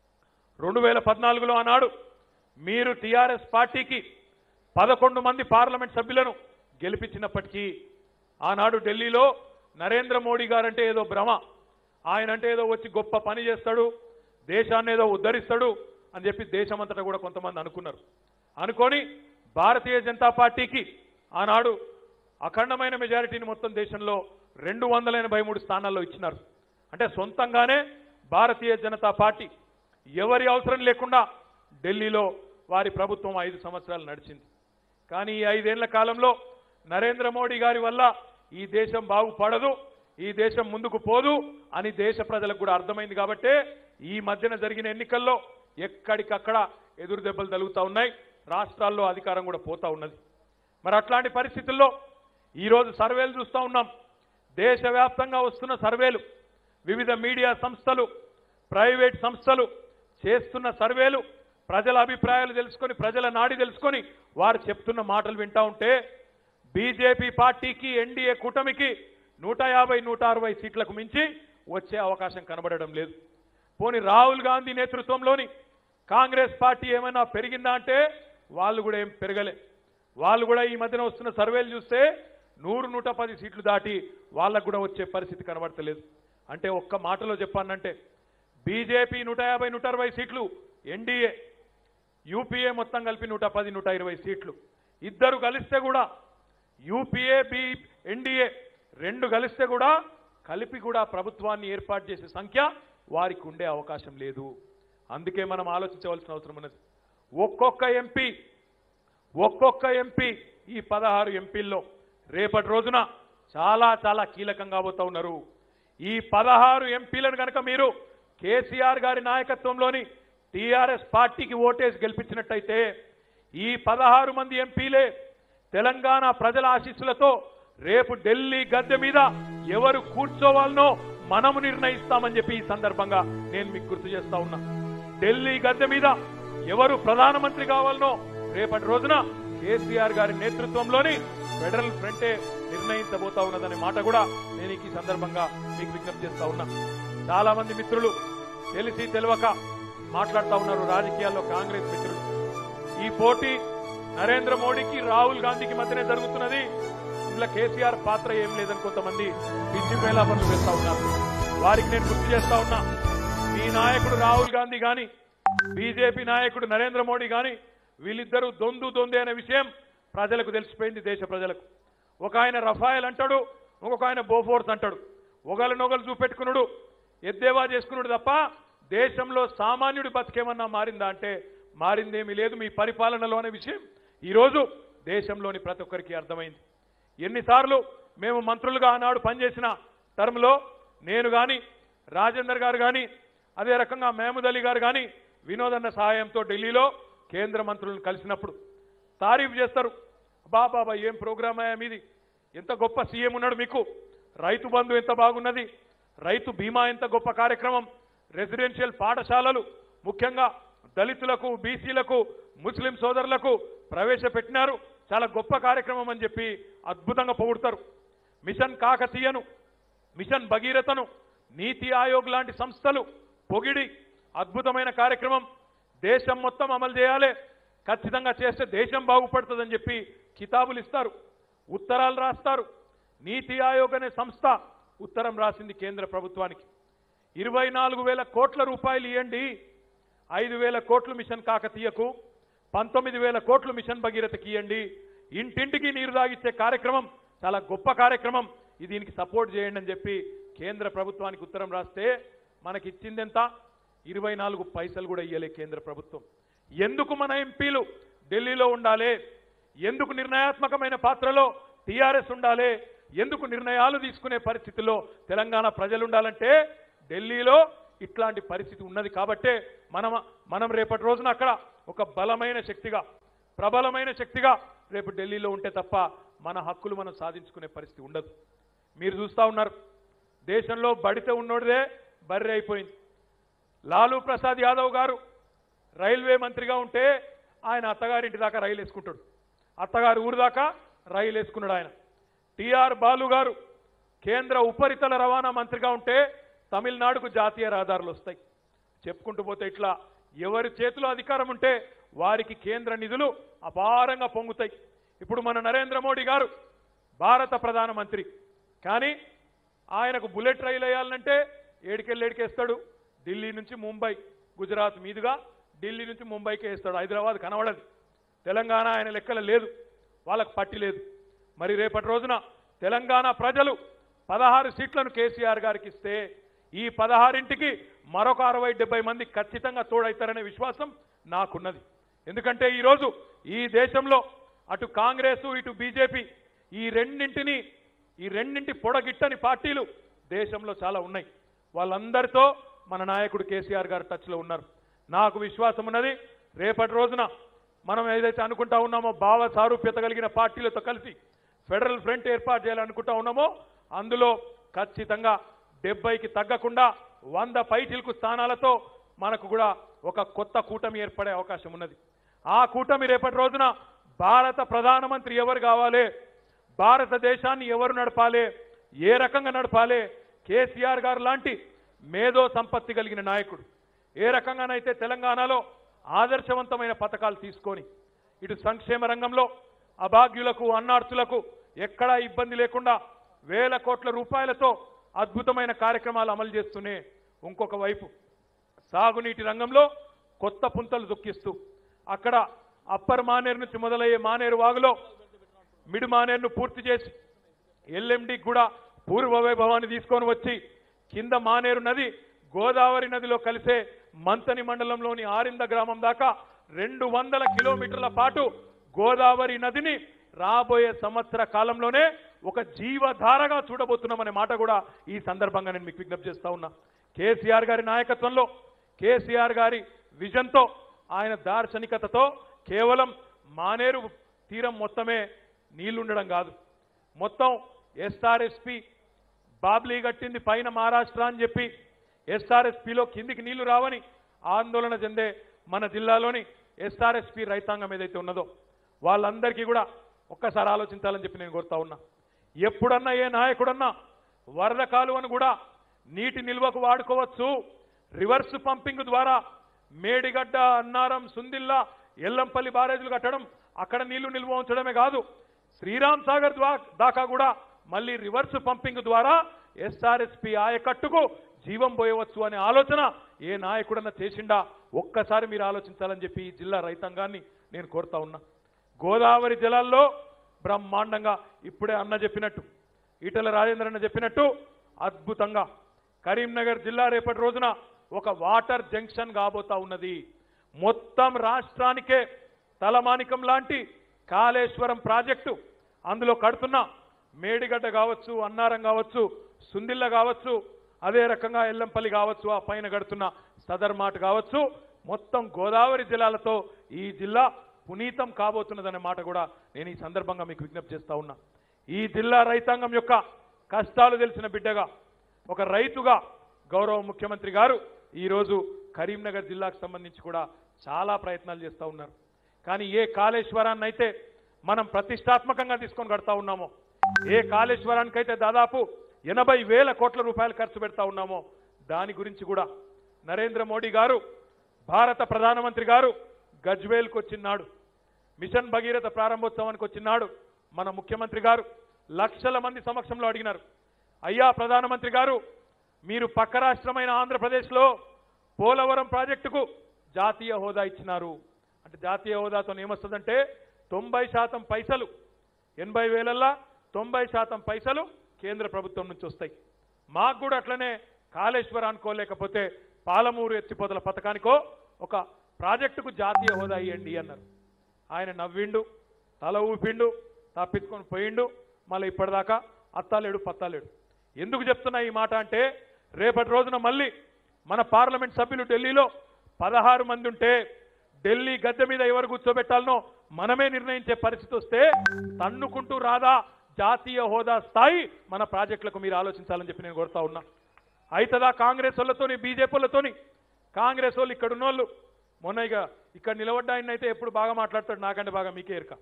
రెండు వేల పద్నాలుగులో ఆనాడు మీరు టీఆర్ఎస్ పార్టీకి పదకొండు మంది పార్లమెంట్ సభ్యులను గెలిపించినప్పటికీ ఆనాడు ఢిల్లీలో నరేంద్ర మోడీ గారంటే ఏదో భ్రమ ఆయన అంటే ఏదో వచ్చి గొప్ప పని చేస్తాడు దేశాన్ని ఏదో ఉద్ధరిస్తాడు అని చెప్పి దేశమంతటా కూడా కొంతమంది అనుకున్నారు అనుకొని భారతీయ జనతా పార్టీకి ఆనాడు అఖండమైన మెజారిటీని మొత్తం దేశంలో రెండు వందల ఎనభై మూడు స్థానాల్లో ఇచ్చినారు అంటే సొంతంగానే భారతీయ జనతా పార్టీ ఎవరి అవసరం లేకుండా ఢిల్లీలో వారి ప్రభుత్వం ఐదు సంవత్సరాలు నడిచింది కానీ ఈ ఐదేళ్ల కాలంలో నరేంద్ర మోడీ గారి వల్ల ఈ దేశం బాగుపడదు ఈ దేశం ముందుకు పోదు అని దేశ ప్రజలకు కూడా అర్థమైంది కాబట్టే ఈ మధ్యన జరిగిన ఎన్నికల్లో ఎక్కడికక్కడ ఎదురు దెబ్బలు తగులుతా ఉన్నాయి రాష్ట్రాల్లో అధికారం కూడా పోతా ఉన్నది మరి అట్లాంటి పరిస్థితుల్లో ఈరోజు సర్వేలు చూస్తూ ఉన్నాం దేశవ్యాప్తంగా వస్తున్న సర్వేలు వివిధ మీడియా సంస్థలు ప్రైవేట్ సంస్థలు చేస్తున్న సర్వేలు ప్రజల అభిప్రాయాలు తెలుసుకొని ప్రజల నాడి తెలుసుకొని వారు చెప్తున్న మాటలు వింటా ఉంటే బీజేపీ పార్టీకి ఎన్డీఏ కూటమికి నూట యాభై నూట అరవై సీట్లకు మించి వచ్చే అవకాశం కనబడడం లేదు పోని రాహుల్ గాంధీ నేతృత్వంలోని కాంగ్రెస్ పార్టీ ఏమైనా పెరిగిందా అంటే వాళ్ళు కూడా ఏం పెరగలే వాళ్ళు కూడా ఈ మధ్యన వస్తున్న సర్వేలు చూస్తే నూరు నూట పది సీట్లు దాటి వాళ్ళకు కూడా వచ్చే పరిస్థితి కనబడతలేదు అంటే ఒక్క మాటలో చెప్పానంటే బీజేపీ నూట యాభై నూట అరవై సీట్లు ఎన్డీఏ యూపీఏ మొత్తం కలిపి నూట పది నూట ఇరవై సీట్లు ఇద్దరు కలిస్తే కూడా యూపీఏ బి ఎన్డీఏ రెండు కలిస్తే కూడా కలిపి కూడా ప్రభుత్వాన్ని ఏర్పాటు చేసే సంఖ్య వారికి ఉండే అవకాశం లేదు అందుకే మనం ఆలోచించవలసిన అవసరం ఉన్నది ఒక్కొక్క ఎంపీ ఒక్కొక్క ఎంపీ ఈ పదహారు ఎంపీల్లో రేపటి రోజున చాలా చాలా కీలకంగా పోతా ఉన్నారు ఈ పదహారు ఎంపీలను కనుక మీరు కేసీఆర్ గారి నాయకత్వంలోని టీఆర్ఎస్ పార్టీకి ఓటేసి గెలిపించినట్టయితే ఈ పదహారు మంది ఎంపీలే తెలంగాణ ప్రజల ఆశీస్సులతో రేపు ఢిల్లీ గద్దె మీద ఎవరు కూర్చోవాలనో మనము నిర్ణయిస్తామని చెప్పి ఈ సందర్భంగా నేను మీకు గుర్తు చేస్తా ఉన్నా ఢిల్లీ గద్దె మీద ఎవరు ప్రధానమంత్రి కావాలనో రేపటి రోజున కేసీఆర్ గారి నేతృత్వంలోని ఫెడరల్ ఫ్రంటే నిర్ణయించబోతా ఉన్నదనే మాట కూడా నేను ఈ సందర్భంగా మీకు విజ్ఞప్తి చేస్తా ఉన్నా చాలా మంది మిత్రులు తెలిసి తెలియక మాట్లాడుతా ఉన్నారు రాజకీయాల్లో కాంగ్రెస్ మిత్రులు ఈ పోటీ నరేంద్ర మోడీకి రాహుల్ గాంధీకి మధ్యనే జరుగుతున్నది ఇందులో కేసీఆర్ పాత్ర ఏం లేదని కొంతమంది పిచ్చి మేళాపనులు వేస్తా ఉన్నారు వారికి నేను గుర్తు చేస్తా ఉన్నా మీ నాయకుడు రాహుల్ గాంధీ గాని బీజేపీ నాయకుడు నరేంద్ర మోడీ గాని వీళ్ళిద్దరూ దొందు దొందే అనే విషయం ప్రజలకు తెలిసిపోయింది దేశ ప్రజలకు ఒక ఆయన రఫాయల్ అంటాడు ఇంకొక ఆయన బోఫోర్స్ అంటాడు ఒకళ్ళు నొగలు చూపెట్టుకున్నాడు ఎద్దేవా చేసుకున్నాడు తప్ప దేశంలో సామాన్యుడి బతికేమన్నా మారిందా అంటే మారిందేమీ లేదు మీ పరిపాలనలో అనే విషయం ఈరోజు దేశంలోని ప్రతి ఒక్కరికి అర్థమైంది ఎన్నిసార్లు మేము మంత్రులుగా ఆనాడు పనిచేసిన టర్మ్లో నేను కానీ రాజేందర్ గారు కానీ అదే రకంగా మహమూద్ అలీ గారు కానీ వినోదన్న సహాయంతో ఢిల్లీలో కేంద్ర మంత్రులను కలిసినప్పుడు తారీఫ్ చేస్తారు బా బాబా ఏం ప్రోగ్రామ్ అయ్యా మీది ఎంత గొప్ప సీఎం ఉన్నాడు మీకు రైతు బంధు ఎంత బాగున్నది రైతు బీమా ఎంత గొప్ప కార్యక్రమం రెసిడెన్షియల్ పాఠశాలలు ముఖ్యంగా దళితులకు బీసీలకు ముస్లిం సోదరులకు ప్రవేశపెట్టినారు చాలా గొప్ప కార్యక్రమం అని చెప్పి అద్భుతంగా పొగుడతారు మిషన్ కాకతీయను మిషన్ భగీరథను నీతి ఆయోగ్ లాంటి సంస్థలు పొగిడి అద్భుతమైన కార్యక్రమం దేశం మొత్తం అమలు చేయాలి ఖచ్చితంగా చేస్తే దేశం బాగుపడుతుందని చెప్పి కితాబులు ఇస్తారు ఉత్తరాలు రాస్తారు నీతి ఆయోగ్ అనే సంస్థ ఉత్తరం రాసింది కేంద్ర ప్రభుత్వానికి ఇరవై నాలుగు వేల కోట్ల రూపాయలు ఇవ్వండి ఐదు వేల కోట్లు మిషన్ కాకతీయకు పంతొమ్మిది వేల కోట్లు మిషన్ భగీరథకి ఇవ్వండి ఇంటింటికి నీరు తాగిచ్చే కార్యక్రమం చాలా గొప్ప కార్యక్రమం ఇది దీనికి సపోర్ట్ చేయండి అని చెప్పి కేంద్ర ప్రభుత్వానికి ఉత్తరం రాస్తే మనకి ఇచ్చిందెంత ఇరవై నాలుగు పైసలు కూడా ఇయ్యలే కేంద్ర ప్రభుత్వం ఎందుకు మన ఎంపీలు ఢిల్లీలో ఉండాలి ఎందుకు నిర్ణయాత్మకమైన పాత్రలో టీఆర్ఎస్ ఉండాలి ఎందుకు నిర్ణయాలు తీసుకునే పరిస్థితిలో తెలంగాణ ప్రజలు ఉండాలంటే ఢిల్లీలో ఇట్లాంటి పరిస్థితి ఉన్నది కాబట్టే మనం మనం రేపటి రోజున అక్కడ ఒక బలమైన శక్తిగా ప్రబలమైన శక్తిగా రేపు ఢిల్లీలో ఉంటే తప్ప మన హక్కులు మనం సాధించుకునే పరిస్థితి ఉండదు మీరు చూస్తా ఉన్నారు దేశంలో బడితే ఉన్నోడిదే బర్రె అయిపోయింది లాలూ ప్రసాద్ యాదవ్ గారు రైల్వే మంత్రిగా ఉంటే ఆయన అత్తగారింటి దాకా రైలు వేసుకుంటాడు అత్తగారి ఊరు దాకా రైలు వేసుకున్నాడు ఆయన టిఆర్ బాలు గారు కేంద్ర ఉపరితల రవాణా మంత్రిగా ఉంటే తమిళనాడుకు జాతీయ రహదారులు వస్తాయి చెప్పుకుంటూ పోతే ఇట్లా ఎవరి చేతిలో అధికారం ఉంటే వారికి కేంద్ర నిధులు అపారంగా పొంగుతాయి ఇప్పుడు మన నరేంద్ర మోడీ గారు భారత ప్రధానమంత్రి కానీ ఆయనకు బుల్లెట్ రైలు వేయాలంటే ఏడికెళ్ళి ఏడికేస్తాడు ఢిల్లీ నుంచి ముంబై గుజరాత్ మీదుగా ఢిల్లీ నుంచి ముంబైకి వేస్తాడు హైదరాబాద్ కనబడదు తెలంగాణ ఆయన లెక్కల లేదు వాళ్ళకు పట్టి లేదు మరి రేపటి రోజున తెలంగాణ ప్రజలు పదహారు సీట్లను కేసీఆర్ గారికి ఇస్తే ఈ పదహారింటికి మరొక అరవై డెబ్బై మంది ఖచ్చితంగా తోడైతారనే విశ్వాసం నాకున్నది ఎందుకంటే ఈరోజు ఈ దేశంలో అటు కాంగ్రెస్ ఇటు బీజేపీ ఈ రెండింటిని ఈ రెండింటి పొడగిట్టని పార్టీలు దేశంలో చాలా ఉన్నాయి వాళ్ళందరితో మన నాయకుడు కేసీఆర్ గారు టచ్లో ఉన్నారు నాకు విశ్వాసం ఉన్నది రేపటి రోజున మనం ఏదైతే అనుకుంటా ఉన్నామో భావ సారూప్యత కలిగిన పార్టీలతో కలిసి ఫెడరల్ ఫ్రంట్ ఏర్పాటు చేయాలనుకుంటా ఉన్నామో అందులో ఖచ్చితంగా డెబ్బైకి తగ్గకుండా వంద పైచిలకు స్థానాలతో మనకు కూడా ఒక కొత్త కూటమి ఏర్పడే అవకాశం ఉన్నది ఆ కూటమి రేపటి రోజున భారత ప్రధానమంత్రి ఎవరు కావాలి భారతదేశాన్ని ఎవరు నడపాలి ఏ రకంగా నడపాలి కేసీఆర్ గారు లాంటి మేధో సంపత్తి కలిగిన నాయకుడు ఏ రకంగానైతే తెలంగాణలో ఆదర్శవంతమైన పథకాలు తీసుకొని ఇటు సంక్షేమ రంగంలో అభాగ్యులకు అన్నార్థులకు ఎక్కడా ఇబ్బంది లేకుండా వేల కోట్ల రూపాయలతో అద్భుతమైన కార్యక్రమాలు అమలు చేస్తూనే ఇంకొక వైపు సాగునీటి రంగంలో కొత్త పుంతలు దుఃఖిస్తూ అక్కడ అప్పర్ మానేరు నుంచి మొదలయ్యే మానేరు వాగులో మిడ్ మానేరును పూర్తి చేసి ఎల్ఎండి కూడా పూర్వ వైభవాన్ని తీసుకొని వచ్చి కింద మానేరు నది గోదావరి నదిలో కలిసే మంతని మండలంలోని ఆరింద గ్రామం దాకా రెండు వందల కిలోమీటర్ల పాటు గోదావరి నదిని రాబోయే సంవత్సర కాలంలోనే ఒక జీవధారగా చూడబోతున్నామనే మాట కూడా ఈ సందర్భంగా నేను మీకు విజ్ఞప్తి చేస్తా ఉన్నా కేసీఆర్ గారి నాయకత్వంలో కేసీఆర్ గారి విజన్తో ఆయన దార్శనికతతో కేవలం మానేరు తీరం మొత్తమే నీళ్లుండడం కాదు మొత్తం ఎస్ఆర్ఎస్పి బాబ్లీ కట్టింది పైన మహారాష్ట్ర అని చెప్పి ఎస్ఆర్ఎస్పిలో కిందికి నీళ్లు రావని ఆందోళన చెందే మన జిల్లాలోని ఎస్ఆర్ఎస్పి రైతాంగం ఏదైతే ఉన్నదో వాళ్ళందరికీ కూడా ఒక్కసారి ఆలోచించాలని చెప్పి నేను కోరుతా ఉన్నా ఎప్పుడన్నా ఏ నాయకుడన్నా వరద కాలువను కూడా నీటి నిల్వకు వాడుకోవచ్చు రివర్స్ పంపింగ్ ద్వారా మేడిగడ్డ అన్నారం సుందిల్లా ఎల్లంపల్లి బారేజీలు కట్టడం అక్కడ నీళ్లు నిల్వ ఉంచడమే కాదు శ్రీరామ్ సాగర్ ద్వా- దాకా కూడా మళ్ళీ రివర్స్ పంపింగ్ ద్వారా ఎస్ఆర్ఎస్పి ఆయకట్టుకు జీవం పోయవచ్చు అనే ఆలోచన ఏ నాయకుడన్నా చేసిండా ఒక్కసారి మీరు ఆలోచించాలని చెప్పి ఈ జిల్లా రైతాంగాన్ని నేను కోరుతా ఉన్నా గోదావరి జలాల్లో బ్రహ్మాండంగా ఇప్పుడే అన్న చెప్పినట్టు ఈటల రాజేంద్ర అన్న చెప్పినట్టు అద్భుతంగా కరీంనగర్ జిల్లా రేపటి రోజున ఒక వాటర్ జంక్షన్ కాబోతా ఉన్నది మొత్తం రాష్ట్రానికే తలమానికం లాంటి కాళేశ్వరం ప్రాజెక్టు అందులో కడుతున్న మేడిగడ్డ కావచ్చు అన్నారం కావచ్చు సుందిల్ల కావచ్చు అదే రకంగా ఎల్లంపల్లి కావచ్చు ఆ పైన కడుతున్న సదర్మాట్ కావచ్చు మొత్తం గోదావరి జిల్లాలతో ఈ జిల్లా పునీతం కాబోతున్నదనే మాట కూడా నేను ఈ సందర్భంగా మీకు విజ్ఞప్తి చేస్తా ఉన్నా ఈ జిల్లా రైతాంగం యొక్క కష్టాలు తెలిసిన బిడ్డగా ఒక రైతుగా గౌరవ ముఖ్యమంత్రి గారు ఈరోజు కరీంనగర్ జిల్లాకు సంబంధించి కూడా చాలా ప్రయత్నాలు చేస్తూ ఉన్నారు కానీ ఏ కాళేశ్వరాన్ని అయితే మనం ప్రతిష్టాత్మకంగా తీసుకొని కడతా ఉన్నామో ఏ కాళేశ్వరానికైతే దాదాపు ఎనభై వేల కోట్ల రూపాయలు ఖర్చు పెడతా ఉన్నామో దాని గురించి కూడా నరేంద్ర మోడీ గారు భారత ప్రధానమంత్రి గారు గజ్వేల్కి వచ్చినాడు మిషన్ భగీరథ ప్రారంభోత్సవానికి వచ్చినాడు మన ముఖ్యమంత్రి గారు లక్షల మంది సమక్షంలో అడిగినారు అయ్యా ప్రధానమంత్రి గారు మీరు పక్క రాష్ట్రమైన ఆంధ్రప్రదేశ్లో పోలవరం ప్రాజెక్టుకు జాతీయ హోదా ఇచ్చినారు అంటే జాతీయ హోదాతో ఏమొస్తుందంటే తొంభై శాతం పైసలు ఎనభై వేలల్లా తొంభై శాతం పైసలు కేంద్ర ప్రభుత్వం నుంచి వస్తాయి మాకు కూడా అట్లనే కాళేశ్వరం అనుకోలేకపోతే పాలమూరు ఎత్తిపోతల పథకానికో ఒక ప్రాజెక్టుకు జాతీయ హోదా ఇవ్వండి అన్నారు ఆయన నవ్విండు తల ఊపిండు తప్పించుకొని పోయిండు మళ్ళీ ఇప్పటిదాకా అత్తాలేడు పత్తాలేడు ఎందుకు చెప్తున్నా ఈ మాట అంటే రేపటి రోజున మళ్ళీ మన పార్లమెంట్ సభ్యులు ఢిల్లీలో పదహారు మంది ఉంటే ఢిల్లీ గద్దె మీద ఎవరు కూర్చోబెట్టాలనో మనమే నిర్ణయించే పరిస్థితి వస్తే తన్నుకుంటూ రాదా జాతీయ హోదా స్థాయి మన ప్రాజెక్టులకు మీరు ఆలోచించాలని చెప్పి నేను కోరుతా ఉన్నా అవుతుందా కాంగ్రెస్ వాళ్ళతోని బీజేపీ వాళ్ళతోని కాంగ్రెస్ వాళ్ళు ఇక్కడ ఉన్నోళ్ళు మొన్న ఇక ఇక్కడ నిలబడ్డ ఆయన అయితే ఎప్పుడు బాగా మాట్లాడతాడు నాకంటే బాగా మీకే ఎరక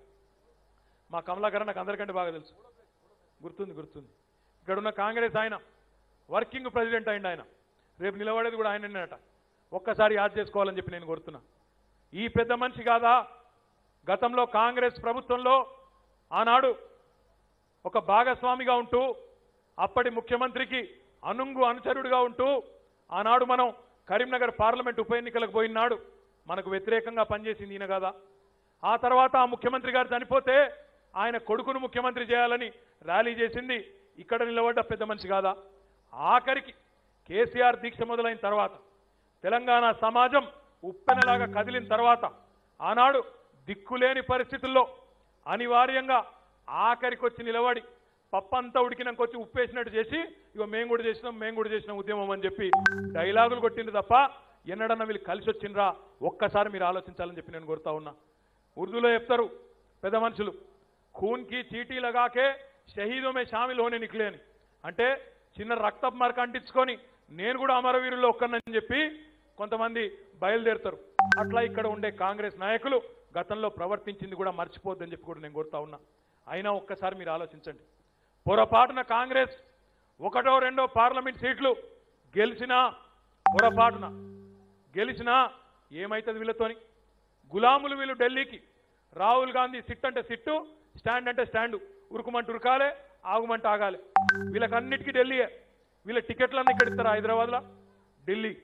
మా కమలాకర్ నాకు అందరికంటే బాగా తెలుసు గుర్తుంది గుర్తుంది ఇక్కడ ఉన్న కాంగ్రెస్ ఆయన వర్కింగ్ ప్రెసిడెంట్ అయింది ఆయన రేపు నిలబడేది కూడా ఆయననేనట ఒక్కసారి యాద్ చేసుకోవాలని చెప్పి నేను కోరుతున్నా ఈ పెద్ద మనిషి కాదా గతంలో కాంగ్రెస్ ప్రభుత్వంలో ఆనాడు ఒక భాగస్వామిగా ఉంటూ అప్పటి ముఖ్యమంత్రికి అనుంగు అనుచరుడిగా ఉంటూ ఆనాడు మనం కరీంనగర్ పార్లమెంట్ ఉప ఎన్నికలకు పోయినాడు మనకు వ్యతిరేకంగా పనిచేసింది ఈయన కదా ఆ తర్వాత ఆ ముఖ్యమంత్రి గారు చనిపోతే ఆయన కొడుకును ముఖ్యమంత్రి చేయాలని ర్యాలీ చేసింది ఇక్కడ నిలబడ్డ పెద్ద మనిషి కాదా ఆఖరికి కేసీఆర్ దీక్ష మొదలైన తర్వాత తెలంగాణ సమాజం ఉప్పెనలాగా కదిలిన తర్వాత ఆనాడు దిక్కులేని పరిస్థితుల్లో అనివార్యంగా ఆఖరికి వచ్చి నిలబడి పప్పంతా ఉడికినాక వచ్చి ఉప్పేసినట్టు చేసి ఇగో మేము కూడా చేసినాం మేము కూడా చేసినాం ఉద్యమం అని చెప్పి డైలాగులు కొట్టింది తప్ప ఎన్నడన్నా వీళ్ళు కలిసి వచ్చిండ్రా ఒక్కసారి మీరు ఆలోచించాలని చెప్పి నేను కోరుతా ఉన్నా ఉర్దూలో చెప్తారు పెద్ద మనుషులు ఖూన్ కి చీటీ లగాకే షహీదో మే షామిల్ హోనే నిక్లే అని అంటే చిన్న రక్తపు మరక అంటించుకొని నేను కూడా అమరవీరుల్లో ఒక్కనని చెప్పి కొంతమంది బయలుదేరుతారు అట్లా ఇక్కడ ఉండే కాంగ్రెస్ నాయకులు గతంలో ప్రవర్తించింది కూడా మర్చిపోద్దని చెప్పి కూడా నేను కోరుతా ఉన్నా అయినా ఒక్కసారి మీరు ఆలోచించండి పొరపాటున కాంగ్రెస్ ఒకటో రెండో పార్లమెంట్ సీట్లు గెలిచినా పొరపాటున గెలిచినా ఏమైతుంది వీళ్ళతోని గులాములు వీళ్ళు ఢిల్లీకి రాహుల్ గాంధీ సిట్ అంటే సిట్టు స్టాండ్ అంటే స్టాండు ఉరుకుమంటూ ఉరకాలే ఆగుమంటే ఆగాలి వీళ్ళకన్నిటికీ ఢిల్లీయే వీళ్ళ టికెట్లన్నీ ఇక్కడ ఇస్తారా హైదరాబాద్లో ఢిల్లీ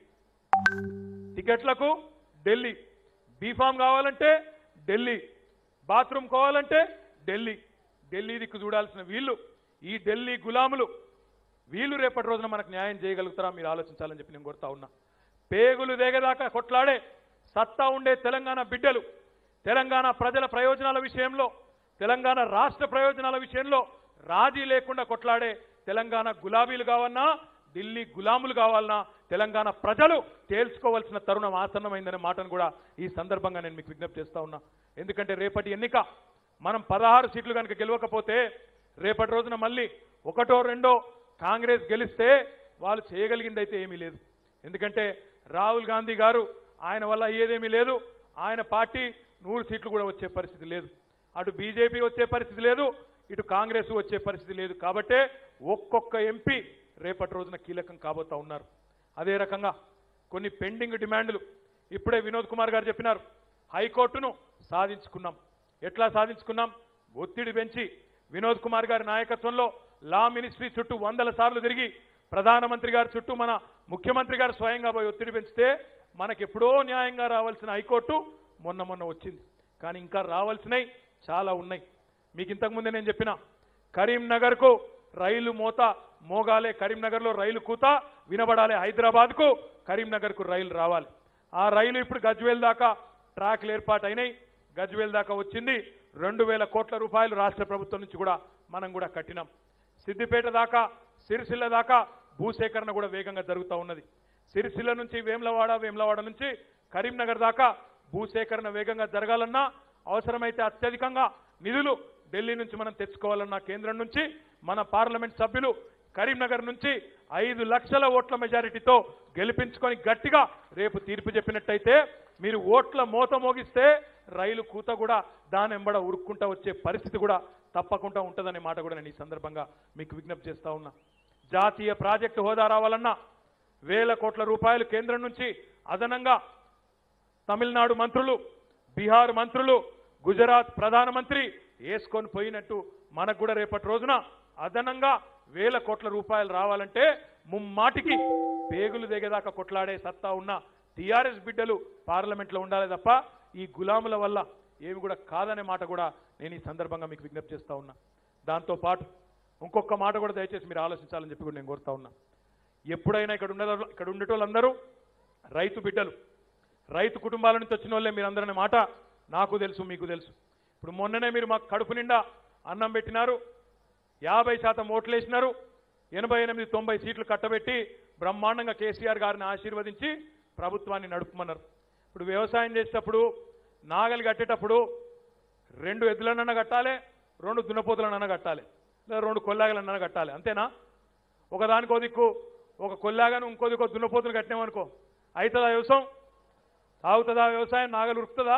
టికెట్లకు ఢిల్లీ బీఫామ్ కావాలంటే ఢిల్లీ బాత్రూమ్ కావాలంటే ఢిల్లీ ఢిల్లీ దిక్కు చూడాల్సిన వీళ్ళు ఈ ఢిల్లీ గులాములు వీళ్ళు రేపటి రోజున మనకు న్యాయం చేయగలుగుతారా మీరు ఆలోచించాలని చెప్పి నేను కోరుతా ఉన్నా పేగులు దేగదాకా కొట్లాడే సత్తా ఉండే తెలంగాణ బిడ్డలు తెలంగాణ ప్రజల ప్రయోజనాల విషయంలో తెలంగాణ రాష్ట్ర ప్రయోజనాల విషయంలో రాజీ లేకుండా కొట్లాడే తెలంగాణ గులాబీలు కావన్నా ఢిల్లీ గులాములు కావాలన్నా తెలంగాణ ప్రజలు తేల్చుకోవాల్సిన తరుణం ఆసన్నమైందనే మాటను కూడా ఈ సందర్భంగా నేను మీకు విజ్ఞప్తి చేస్తా ఉన్నా ఎందుకంటే రేపటి ఎన్నిక మనం పదహారు సీట్లు కనుక గెలవకపోతే రేపటి రోజున మళ్ళీ ఒకటో రెండో కాంగ్రెస్ గెలిస్తే వాళ్ళు చేయగలిగింది అయితే ఏమీ లేదు ఎందుకంటే రాహుల్ గాంధీ గారు ఆయన వల్ల అయ్యేదేమీ లేదు ఆయన పార్టీ నూరు సీట్లు కూడా వచ్చే పరిస్థితి లేదు అటు బీజేపీ వచ్చే పరిస్థితి లేదు ఇటు కాంగ్రెస్ వచ్చే పరిస్థితి లేదు కాబట్టే ఒక్కొక్క ఎంపీ రేపటి రోజున కీలకం కాబోతా ఉన్నారు అదే రకంగా కొన్ని పెండింగ్ డిమాండ్లు ఇప్పుడే వినోద్ కుమార్ గారు చెప్పినారు హైకోర్టును సాధించుకున్నాం ఎట్లా సాధించుకున్నాం ఒత్తిడి పెంచి వినోద్ కుమార్ గారి నాయకత్వంలో లా మినిస్ట్రీ చుట్టూ వందల సార్లు తిరిగి ప్రధానమంత్రి గారి చుట్టూ మన ముఖ్యమంత్రి గారు స్వయంగా పోయి ఒత్తిడి పెంచితే మనకెప్పుడో న్యాయంగా రావాల్సిన హైకోర్టు మొన్న మొన్న వచ్చింది కానీ ఇంకా రావాల్సినవి చాలా ఉన్నాయి మీకు ఇంతకుముందే నేను చెప్పిన కరీంనగర్కు రైలు మోత మోగాలే కరీంనగర్లో రైలు కూత వినబడాలి హైదరాబాద్కు కరీంనగర్కు రైలు రావాలి ఆ రైలు ఇప్పుడు గజ్వేల్ దాకా ట్రాక్లు ఏర్పాటు అయినాయి గజ్వేల్ దాకా వచ్చింది రెండు వేల కోట్ల రూపాయలు రాష్ట్ర ప్రభుత్వం నుంచి కూడా మనం కూడా కట్టినాం సిద్దిపేట దాకా సిరిసిల్ల దాకా భూసేకరణ కూడా వేగంగా జరుగుతూ ఉన్నది సిరిసిల్ల నుంచి వేములవాడ వేములవాడ నుంచి కరీంనగర్ దాకా భూసేకరణ వేగంగా జరగాలన్నా అవసరమైతే అత్యధికంగా నిధులు ఢిల్లీ నుంచి మనం తెచ్చుకోవాలన్నా కేంద్రం నుంచి మన పార్లమెంట్ సభ్యులు కరీంనగర్ నుంచి ఐదు లక్షల ఓట్ల మెజారిటీతో గెలిపించుకొని గట్టిగా రేపు తీర్పు చెప్పినట్టయితే మీరు ఓట్ల మోత మోగిస్తే రైలు కూత కూడా దాని ఎంబడ ఉరుక్కుంటా వచ్చే పరిస్థితి కూడా తప్పకుండా ఉంటుందనే మాట కూడా నేను ఈ సందర్భంగా మీకు విజ్ఞప్తి చేస్తా ఉన్నా జాతీయ ప్రాజెక్టు హోదా రావాలన్నా వేల కోట్ల రూపాయలు కేంద్రం నుంచి అదనంగా తమిళనాడు మంత్రులు బీహార్ మంత్రులు గుజరాత్ ప్రధానమంత్రి వేసుకొని పోయినట్టు మనకు కూడా రేపటి రోజున అదనంగా వేల కోట్ల రూపాయలు రావాలంటే ముమ్మాటికి పేగులు దిగేదాకా కొట్లాడే సత్తా ఉన్న టీఆర్ఎస్ బిడ్డలు పార్లమెంట్లో ఉండాలి తప్ప ఈ గులాముల వల్ల ఏమి కూడా కాదనే మాట కూడా నేను ఈ సందర్భంగా మీకు విజ్ఞప్తి చేస్తా ఉన్నా దాంతో పాటు ఇంకొక మాట కూడా దయచేసి మీరు ఆలోచించాలని చెప్పి కూడా నేను కోరుతా ఉన్నా ఎప్పుడైనా ఇక్కడ ఉండే ఇక్కడ ఉండేటోళ్ళందరూ రైతు బిడ్డలు రైతు కుటుంబాల నుంచి వచ్చిన వాళ్ళే మీరందరనే మాట నాకు తెలుసు మీకు తెలుసు ఇప్పుడు మొన్ననే మీరు మాకు కడుపు నిండా అన్నం పెట్టినారు యాభై శాతం ఓట్లు వేసినారు ఎనభై ఎనిమిది తొంభై సీట్లు కట్టబెట్టి బ్రహ్మాండంగా కేసీఆర్ గారిని ఆశీర్వదించి ప్రభుత్వాన్ని నడుపుమన్నారు ఇప్పుడు వ్యవసాయం చేసేటప్పుడు నాగలి కట్టేటప్పుడు రెండు ఎద్దులనన్నా కట్టాలి రెండు దున్నపోతులనన్నా కట్టాలి లేదా రెండు కొల్లాగలనన్నా కట్టాలి అంతేనా ఒకదానికో దిక్కు ఒక కొల్లాగాను ఇంకో దిక్కు దున్నపోతులు కట్టినామనుకో అవుతుందా వ్యవసాయం సాగుతుందా వ్యవసాయం నాగలు ఉరుకుతుందా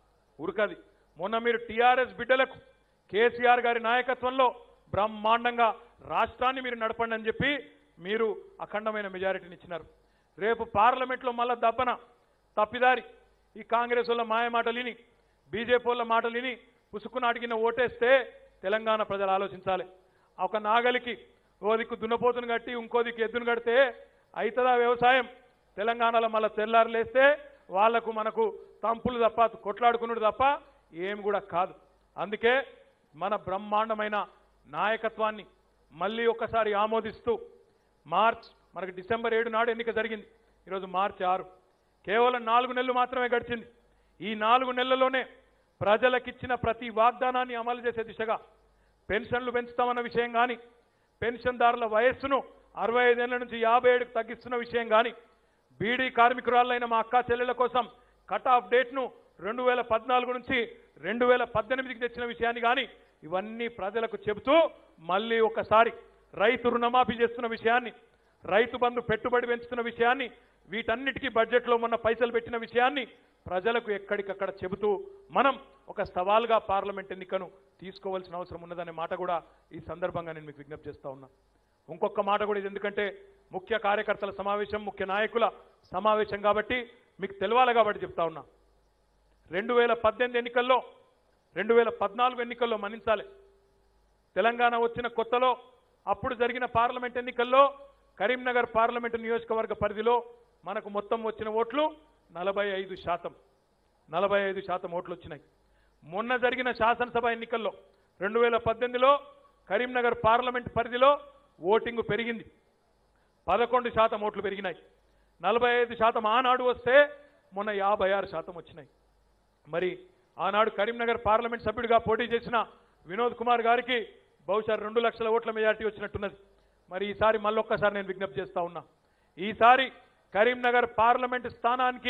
ఉరకది మొన్న మీరు టీఆర్ఎస్ బిడ్డలకు కేసీఆర్ గారి నాయకత్వంలో బ్రహ్మాండంగా రాష్ట్రాన్ని మీరు నడపండి అని చెప్పి మీరు అఖండమైన మెజారిటీని ఇచ్చినారు రేపు పార్లమెంట్లో మళ్ళా దప్పన తప్పిదారి ఈ కాంగ్రెస్ వాళ్ళ మాయ మాటలు విని బీజేపీ వాళ్ళ మాటలు విని పుసుకునాటి కింద ఓటేస్తే తెలంగాణ ప్రజలు ఆలోచించాలి ఒక నాగలికి ఓ దిక్కు దున్నపోతును కట్టి ఇంకో దిక్కు ఎద్దును కడితే అవుతుందా వ్యవసాయం తెలంగాణలో మళ్ళీ తెల్లారులేస్తే వాళ్లకు మనకు తంపులు తప్ప కొట్లాడుకున్నాడు తప్ప ఏం కూడా కాదు అందుకే మన బ్రహ్మాండమైన నాయకత్వాన్ని మళ్ళీ ఒక్కసారి ఆమోదిస్తూ మార్చ్ మనకు డిసెంబర్ ఏడు నాడు ఎన్నిక జరిగింది ఈరోజు మార్చి ఆరు కేవలం నాలుగు నెలలు మాత్రమే గడిచింది ఈ నాలుగు నెలల్లోనే ప్రజలకిచ్చిన ప్రతి వాగ్దానాన్ని అమలు చేసే దిశగా పెన్షన్లు పెంచుతామన్న విషయం కానీ పెన్షన్దారుల వయస్సును అరవై ఐదేళ్ల నుంచి యాభై ఏడుకు తగ్గిస్తున్న విషయం కానీ బీడీ కార్మికురాలైన మా అక్క చెల్లెల కోసం కట్ ఆఫ్ డేట్ను రెండు వేల పద్నాలుగు నుంచి రెండు వేల పద్దెనిమిదికి తెచ్చిన విషయాన్ని కానీ ఇవన్నీ ప్రజలకు చెబుతూ మళ్ళీ ఒకసారి రైతు రుణమాఫీ చేస్తున్న విషయాన్ని రైతు బంధు పెట్టుబడి పెంచుతున్న విషయాన్ని వీటన్నిటికీ బడ్జెట్లో మొన్న పైసలు పెట్టిన విషయాన్ని ప్రజలకు ఎక్కడికక్కడ చెబుతూ మనం ఒక సవాల్గా పార్లమెంట్ ఎన్నికను తీసుకోవాల్సిన అవసరం ఉన్నదనే మాట కూడా ఈ సందర్భంగా నేను మీకు విజ్ఞప్తి చేస్తా ఉన్నా ఇంకొక మాట కూడా ఇది ఎందుకంటే ముఖ్య కార్యకర్తల సమావేశం ముఖ్య నాయకుల సమావేశం కాబట్టి మీకు తెలవాలి కాబట్టి చెప్తా ఉన్నా రెండు వేల పద్దెనిమిది ఎన్నికల్లో రెండు వేల పద్నాలుగు ఎన్నికల్లో మన్నించాలి తెలంగాణ వచ్చిన కొత్తలో అప్పుడు జరిగిన పార్లమెంట్ ఎన్నికల్లో కరీంనగర్ పార్లమెంటు నియోజకవర్గ పరిధిలో మనకు మొత్తం వచ్చిన ఓట్లు నలభై ఐదు శాతం నలభై ఐదు శాతం ఓట్లు వచ్చినాయి మొన్న జరిగిన శాసనసభ ఎన్నికల్లో రెండు వేల పద్దెనిమిదిలో కరీంనగర్ పార్లమెంట్ పరిధిలో ఓటింగ్ పెరిగింది పదకొండు శాతం ఓట్లు పెరిగినాయి నలభై ఐదు శాతం ఆనాడు వస్తే మొన్న యాభై ఆరు శాతం వచ్చినాయి మరి ఆనాడు కరీంనగర్ పార్లమెంట్ సభ్యుడిగా పోటీ చేసిన వినోద్ కుమార్ గారికి బహుశా రెండు లక్షల ఓట్ల మెజార్టీ వచ్చినట్టున్నది మరి ఈసారి మళ్ళొక్కసారి నేను విజ్ఞప్తి చేస్తా ఉన్నా ఈసారి కరీంనగర్ పార్లమెంట్ స్థానానికి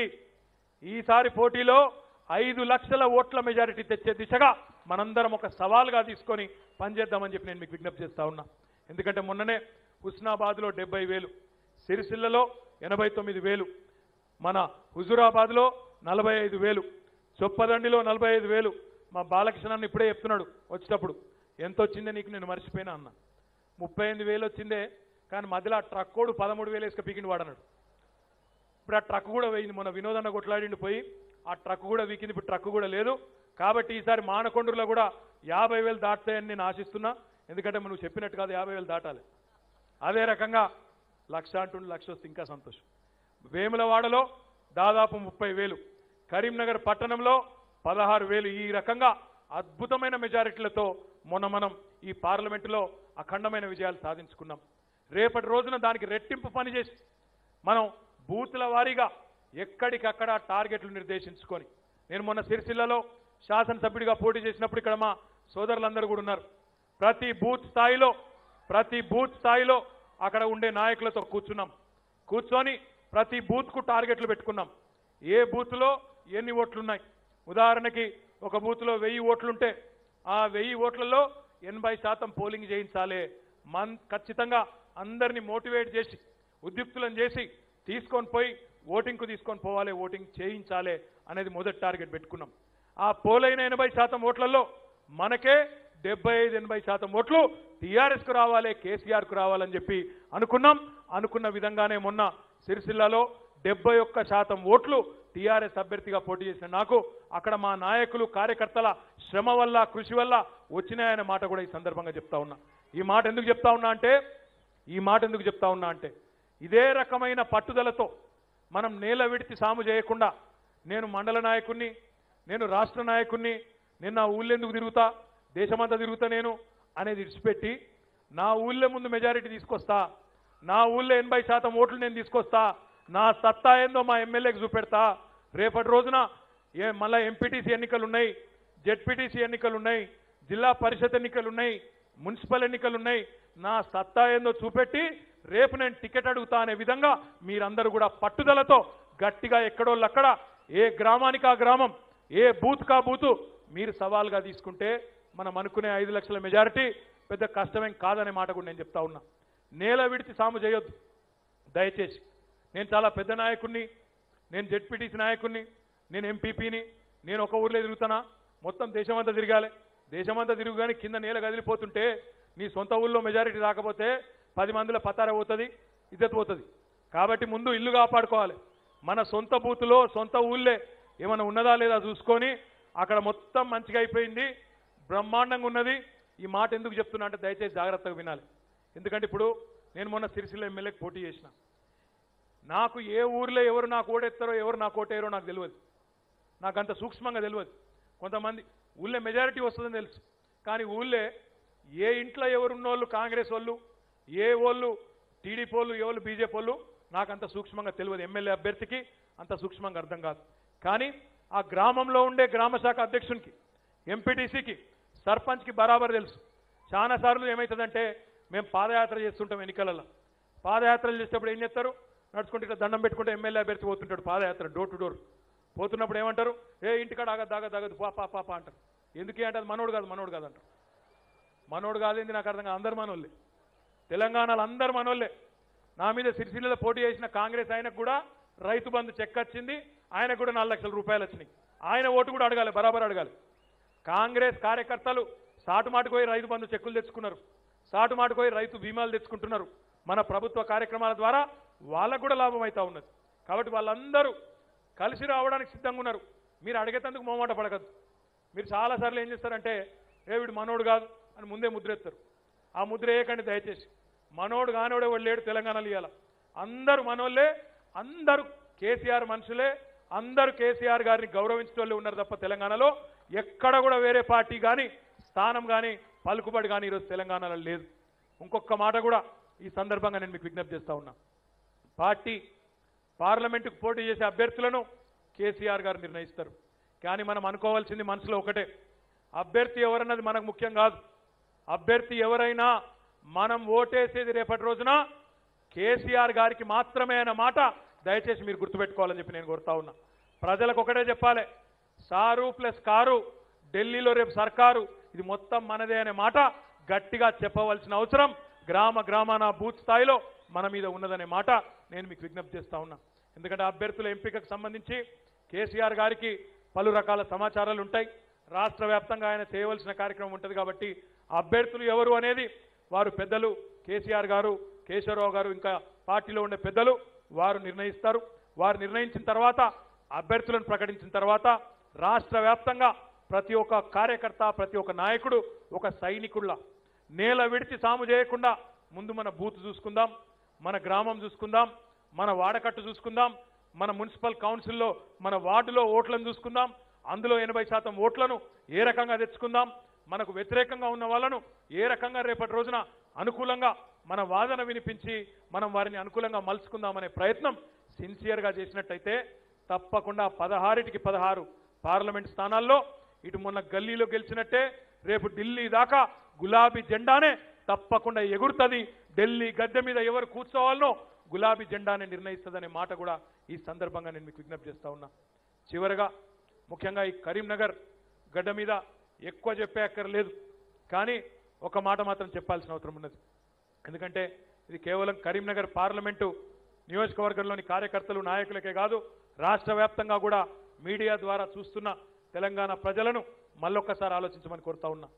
ఈసారి పోటీలో ఐదు లక్షల ఓట్ల మెజారిటీ తెచ్చే దిశగా మనందరం ఒక సవాల్గా తీసుకొని పనిచేద్దామని చెప్పి నేను మీకు విజ్ఞప్తి చేస్తా ఉన్నా ఎందుకంటే మొన్ననే హుస్నాబాద్లో డెబ్బై వేలు సిరిసిల్లలో ఎనభై తొమ్మిది వేలు మన హుజురాబాద్లో నలభై ఐదు వేలు చొప్పదండిలో నలభై ఐదు వేలు మా బాలకృష్ణాన్ని ఇప్పుడే చెప్తున్నాడు వచ్చేటప్పుడు ఎంత వచ్చిందే నీకు నేను మర్చిపోయినా అన్న ముప్పై ఎనిమిది వేలు వచ్చిందే కానీ మధ్యలో ఆ ట్రక్కోడు పదమూడు వేలు వేసుక పీకిండి వాడన్నాడు ఇప్పుడు ఆ ట్రక్ కూడా వేయింది మొన్న వినోదన్న కొట్లాడిండి పోయి ఆ ట్రక్ కూడా వీకింది ఇప్పుడు ట్రక్ కూడా లేదు కాబట్టి ఈసారి మానకొండూరులో కూడా యాభై వేలు దాటుతాయని నేను ఆశిస్తున్నా ఎందుకంటే నువ్వు చెప్పినట్టు కాదు యాభై వేలు దాటాలి అదే రకంగా లక్ష అంటుండే లక్ష వస్తే ఇంకా సంతోషం వేములవాడలో దాదాపు ముప్పై వేలు కరీంనగర్ పట్టణంలో పదహారు వేలు ఈ రకంగా అద్భుతమైన మెజారిటీలతో మొన్న మనం ఈ పార్లమెంటులో అఖండమైన విజయాలు సాధించుకున్నాం రేపటి రోజున దానికి రెట్టింపు పని చేసి మనం బూతుల వారీగా ఎక్కడికక్కడ టార్గెట్లు నిర్దేశించుకొని నేను మొన్న సిరిసిల్లలో శాసనసభ్యుడిగా పోటీ చేసినప్పుడు ఇక్కడ మా సోదరులందరూ కూడా ఉన్నారు ప్రతి బూత్ స్థాయిలో ప్రతి బూత్ స్థాయిలో అక్కడ ఉండే నాయకులతో కూర్చున్నాం కూర్చొని ప్రతి బూత్కు టార్గెట్లు పెట్టుకున్నాం ఏ బూత్లో ఎన్ని ఓట్లున్నాయి ఉదాహరణకి ఒక బూత్లో వెయ్యి ఓట్లుంటే ఆ వెయ్యి ఓట్లలో ఎనభై శాతం పోలింగ్ చేయించాలి మన్ ఖచ్చితంగా అందరినీ మోటివేట్ చేసి ఉద్యుక్తులను చేసి తీసుకొని పోయి ఓటింగ్కు తీసుకొని పోవాలి ఓటింగ్ చేయించాలి అనేది మొదటి టార్గెట్ పెట్టుకున్నాం ఆ పోలైన ఎనభై శాతం ఓట్లలో మనకే డెబ్బై ఐదు ఎనభై శాతం ఓట్లు టీఆర్ఎస్కు రావాలి కేసీఆర్కు రావాలని చెప్పి అనుకున్నాం అనుకున్న విధంగానే మొన్న సిరిసిల్లలో డెబ్బై ఒక్క శాతం ఓట్లు టీఆర్ఎస్ అభ్యర్థిగా పోటీ చేసిన నాకు అక్కడ మా నాయకులు కార్యకర్తల శ్రమ వల్ల కృషి వల్ల వచ్చినాయనే మాట కూడా ఈ సందర్భంగా చెప్తా ఉన్నా ఈ మాట ఎందుకు చెప్తా ఉన్నా అంటే ఈ మాట ఎందుకు చెప్తా ఉన్నా అంటే ఇదే రకమైన పట్టుదలతో మనం నేల విడిచి సాము చేయకుండా నేను మండల నాయకుణ్ణి నేను రాష్ట్ర నాయకుణ్ణి నేను నా ఊళ్ళెందుకు తిరుగుతా దేశమంతా తిరుగుతా నేను అనేది ఇడిచిపెట్టి నా ఊళ్ళో ముందు మెజారిటీ తీసుకొస్తా నా ఊళ్ళో ఎనభై శాతం ఓట్లు నేను తీసుకొస్తా నా సత్తా ఏందో మా ఎమ్మెల్యేకి చూపెడతా రేపటి రోజున ఏ మళ్ళా ఎంపీటీసీ ఎన్నికలు ఉన్నాయి జెడ్పీటీసీ ఎన్నికలు ఉన్నాయి జిల్లా పరిషత్ ఎన్నికలు ఉన్నాయి మున్సిపల్ ఎన్నికలు ఉన్నాయి నా సత్తా ఏందో చూపెట్టి రేపు నేను టికెట్ అడుగుతా అనే విధంగా మీరందరూ కూడా పట్టుదలతో గట్టిగా ఎక్కడోళ్ళు అక్కడ ఏ గ్రామానికి ఆ గ్రామం ఏ బూత్ కా బూతు మీరు సవాల్గా తీసుకుంటే మనం అనుకునే ఐదు లక్షల మెజారిటీ పెద్ద కష్టమేం కాదనే మాట కూడా నేను చెప్తా ఉన్నా నేల విడిచి సాము చేయొద్దు దయచేసి నేను చాలా పెద్ద నాయకుడిని నేను జెడ్పీటీసీ నాయకుడిని నేను ఎంపీపీని నేను ఒక ఊర్లో తిరుగుతానా మొత్తం దేశమంతా తిరగాలి దేశమంతా తిరుగుగానే కింద నేల కదిలిపోతుంటే నీ సొంత ఊళ్ళో మెజారిటీ రాకపోతే పది మందిలో పతార పోతుంది ఇద్దరు పోతుంది కాబట్టి ముందు ఇల్లు కాపాడుకోవాలి మన సొంత బూతులో సొంత ఊళ్ళే ఏమైనా ఉన్నదా లేదా చూసుకొని అక్కడ మొత్తం మంచిగా అయిపోయింది బ్రహ్మాండంగా ఉన్నది ఈ మాట ఎందుకు చెప్తున్నా అంటే దయచేసి జాగ్రత్తగా వినాలి ఎందుకంటే ఇప్పుడు నేను మొన్న సిరిసిల్ల ఎమ్మెల్యేకి పోటీ చేసిన నాకు ఏ ఊర్లో ఎవరు నాకు ఓడెత్తారో ఎవరు నాకు ఓటేరో నాకు తెలియదు నాకు అంత సూక్ష్మంగా తెలియదు కొంతమంది ఊళ్ళో మెజారిటీ వస్తుందని తెలుసు కానీ ఊళ్ళే ఏ ఇంట్లో ఎవరున్నోళ్ళు కాంగ్రెస్ వాళ్ళు ఏ వాళ్ళు టీడీపీ వాళ్ళు ఏ వాళ్ళు బీజేపీ వాళ్ళు నాకు అంత సూక్ష్మంగా తెలియదు ఎమ్మెల్యే అభ్యర్థికి అంత సూక్ష్మంగా అర్థం కాదు కానీ ఆ గ్రామంలో ఉండే గ్రామ శాఖ అధ్యక్షునికి ఎంపీటీసీకి సర్పంచ్కి బరాబర్ తెలుసు చాలా సార్లు ఏమవుతుందంటే మేము పాదయాత్ర చేస్తుంటాం ఎన్నికలలో పాదయాత్రలు చేసేటప్పుడు ఏం చేస్తారు నడుచుకుంటే ఇట్లా దండం పెట్టుకుంటే ఎమ్మెల్యే అభ్యర్థి పోతుంటాడు పాదయాత్ర డోర్ టు డోర్ పోతున్నప్పుడు ఏమంటారు ఏ ఇంటికాడ ఆగదు ఆగదు ఆగదు పా పా పా పా అంటారు ఎందుకే అంటే అది మనోడు కాదు మనోడు కాదు అంటారు మనోడు కాదేంది నాకు అర్థం కాదు అందరు మనోళ్ళే తెలంగాణలో అందరు మనోళ్ళే నా మీద సిరిసిల్లలో పోటీ చేసిన కాంగ్రెస్ ఆయనకు కూడా రైతు బంధు చెక్ వచ్చింది ఆయనకు కూడా నాలుగు లక్షల రూపాయలు వచ్చినాయి ఆయన ఓటు కూడా అడగాలి బరాబర్ అడగాలి కాంగ్రెస్ కార్యకర్తలు సాటుమాటుకు పోయి రైతు బంధు చెక్కులు తెచ్చుకున్నారు సాటుమాటుకు పోయి రైతు బీమాలు తెచ్చుకుంటున్నారు మన ప్రభుత్వ కార్యక్రమాల ద్వారా వాళ్ళకు కూడా లాభం అవుతా ఉన్నది కాబట్టి వాళ్ళందరూ కలిసి రావడానికి సిద్ధంగా ఉన్నారు మీరు అడిగేటందుకు మొహమాట పడకద్దు మీరు చాలాసార్లు ఏం చేస్తారంటే ఏ వీడు మనోడు కాదు అని ముందే ముద్రెత్తారు ఆ ముద్ర వేయకండి దయచేసి మనోడు కానివాడు ఎవడు లేడు తెలంగాణలో ఇవాళ అందరూ మనోళ్ళే అందరూ కేసీఆర్ మనుషులే అందరూ కేసీఆర్ గారిని గౌరవించే వాళ్ళు ఉన్నారు తప్ప తెలంగాణలో ఎక్కడ కూడా వేరే పార్టీ కానీ స్థానం కానీ పలుకుబడి కానీ ఈరోజు తెలంగాణలో లేదు ఇంకొక మాట కూడా ఈ సందర్భంగా నేను మీకు విజ్ఞప్తి చేస్తా ఉన్నా పార్టీ పార్లమెంటుకు పోటీ చేసే అభ్యర్థులను కేసీఆర్ గారు నిర్ణయిస్తారు కానీ మనం అనుకోవాల్సింది మనసులో ఒకటే అభ్యర్థి ఎవరన్నది మనకు ముఖ్యం కాదు అభ్యర్థి ఎవరైనా మనం ఓటేసేది రేపటి రోజున కేసీఆర్ గారికి మాత్రమే అన్న మాట దయచేసి మీరు గుర్తుపెట్టుకోవాలని చెప్పి నేను కోరుతా ఉన్నా ప్రజలకు ఒకటే చెప్పాలి సారు ప్లస్ కారు ఢిల్లీలో రేపు సర్కారు ఇది మొత్తం మనదే అనే మాట గట్టిగా చెప్పవలసిన అవసరం గ్రామ గ్రామాన బూత్ స్థాయిలో మన మీద ఉన్నదనే మాట నేను మీకు విజ్ఞప్తి చేస్తా ఉన్నా ఎందుకంటే అభ్యర్థుల ఎంపికకు సంబంధించి కేసీఆర్ గారికి పలు రకాల సమాచారాలు ఉంటాయి రాష్ట్ర వ్యాప్తంగా ఆయన చేయవలసిన కార్యక్రమం ఉంటుంది కాబట్టి అభ్యర్థులు ఎవరు అనేది వారు పెద్దలు కేసీఆర్ గారు కేశవరావు గారు ఇంకా పార్టీలో ఉండే పెద్దలు వారు నిర్ణయిస్తారు వారు నిర్ణయించిన తర్వాత అభ్యర్థులను ప్రకటించిన తర్వాత రాష్ట్ర వ్యాప్తంగా ప్రతి ఒక్క కార్యకర్త ప్రతి ఒక్క నాయకుడు ఒక సైనికుల్లా నేల విడిచి సాము చేయకుండా ముందు మన బూత్ చూసుకుందాం మన గ్రామం చూసుకుందాం మన వాడకట్టు చూసుకుందాం మన మున్సిపల్ కౌన్సిల్లో మన వార్డులో ఓట్లను చూసుకుందాం అందులో ఎనభై శాతం ఓట్లను ఏ రకంగా తెచ్చుకుందాం మనకు వ్యతిరేకంగా ఉన్న వాళ్ళను ఏ రకంగా రేపటి రోజున అనుకూలంగా మన వాదన వినిపించి మనం వారిని అనుకూలంగా మలుచుకుందామనే ప్రయత్నం సిన్సియర్గా చేసినట్టయితే తప్పకుండా పదహారిటికి పదహారు పార్లమెంట్ స్థానాల్లో ఇటు మొన్న గల్లీలో గెలిచినట్టే రేపు ఢిల్లీ దాకా గులాబీ జెండానే తప్పకుండా ఎగురుతుంది ఢిల్లీ గద్దె మీద ఎవరు కూర్చోవాలనో గులాబీ జెండానే నిర్ణయిస్తుందనే మాట కూడా ఈ సందర్భంగా నేను మీకు విజ్ఞప్తి చేస్తా ఉన్నా చివరగా ముఖ్యంగా ఈ కరీంనగర్ గడ్డ మీద ఎక్కువ చెప్పే అక్కర్లేదు కానీ ఒక మాట మాత్రం చెప్పాల్సిన అవసరం ఉన్నది ఎందుకంటే ఇది కేవలం కరీంనగర్ పార్లమెంటు నియోజకవర్గంలోని కార్యకర్తలు నాయకులకే కాదు రాష్ట్ర వ్యాప్తంగా కూడా మీడియా ద్వారా చూస్తున్న తెలంగాణ ప్రజలను మళ్ళొక్కసారి ఆలోచించమని కోరుతా ఉన్నా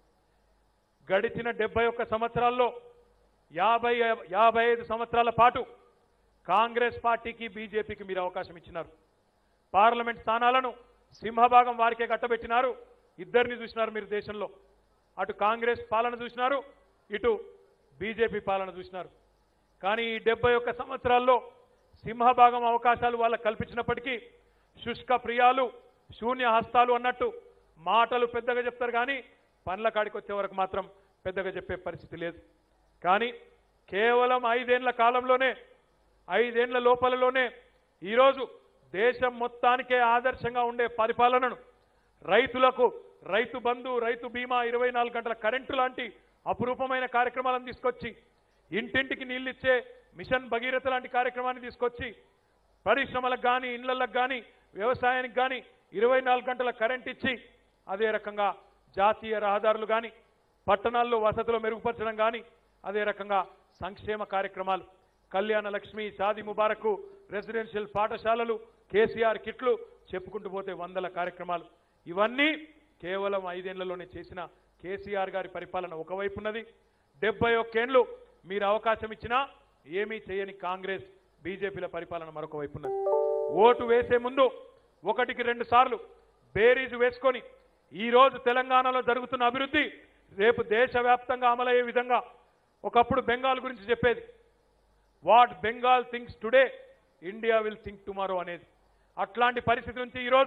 గడిచిన డెబ్బై ఒక్క సంవత్సరాల్లో యాభై యాభై ఐదు సంవత్సరాల పాటు కాంగ్రెస్ పార్టీకి బీజేపీకి మీరు అవకాశం ఇచ్చినారు పార్లమెంట్ స్థానాలను సింహభాగం వారికే కట్టబెట్టినారు ఇద్దరిని చూసినారు మీరు దేశంలో అటు కాంగ్రెస్ పాలన చూసినారు ఇటు బీజేపీ పాలన చూసినారు కానీ ఈ డెబ్బై ఒక్క సంవత్సరాల్లో సింహభాగం అవకాశాలు వాళ్ళకు కల్పించినప్పటికీ శుష్క ప్రియాలు శూన్య హస్తాలు అన్నట్టు మాటలు పెద్దగా చెప్తారు కానీ పనుల కాడికి వచ్చే వరకు మాత్రం పెద్దగా చెప్పే పరిస్థితి లేదు కానీ కేవలం ఐదేళ్ల కాలంలోనే ఐదేళ్ల లోపలలోనే ఈరోజు దేశం మొత్తానికే ఆదర్శంగా ఉండే పరిపాలనను రైతులకు రైతు బంధు రైతు బీమా ఇరవై నాలుగు గంటల కరెంటు లాంటి అపురూపమైన కార్యక్రమాలను తీసుకొచ్చి ఇంటింటికి నీళ్ళిచ్చే మిషన్ భగీరథ లాంటి కార్యక్రమాన్ని తీసుకొచ్చి పరిశ్రమలకు కానీ ఇళ్లకు కానీ వ్యవసాయానికి కానీ ఇరవై నాలుగు గంటల కరెంట్ ఇచ్చి అదే రకంగా జాతీయ రహదారులు కానీ పట్టణాల్లో వసతులు మెరుగుపరచడం కానీ అదే రకంగా సంక్షేమ కార్యక్రమాలు కళ్యాణ లక్ష్మి షాది ముబారకు రెసిడెన్షియల్ పాఠశాలలు కేసీఆర్ కిట్లు చెప్పుకుంటూ పోతే వందల కార్యక్రమాలు ఇవన్నీ కేవలం ఐదేళ్లలోనే చేసిన కేసీఆర్ గారి పరిపాలన ఒకవైపు ఉన్నది డెబ్బై ఒక్కేండ్లు మీరు అవకాశం ఇచ్చినా ఏమీ చేయని కాంగ్రెస్ బీజేపీల పరిపాలన మరొక వైపు ఉన్నది ఓటు వేసే ముందు ఒకటికి రెండు సార్లు బేరీజు వేసుకొని ఈ రోజు తెలంగాణలో జరుగుతున్న అభివృద్ధి రేపు దేశవ్యాప్తంగా అమలయ్యే విధంగా ఒకప్పుడు బెంగాల్ గురించి చెప్పేది what Bengal thinks today India will think tomorrow అనేది అట్లాంటి పరిస్థితి నుంచి ఈరోజు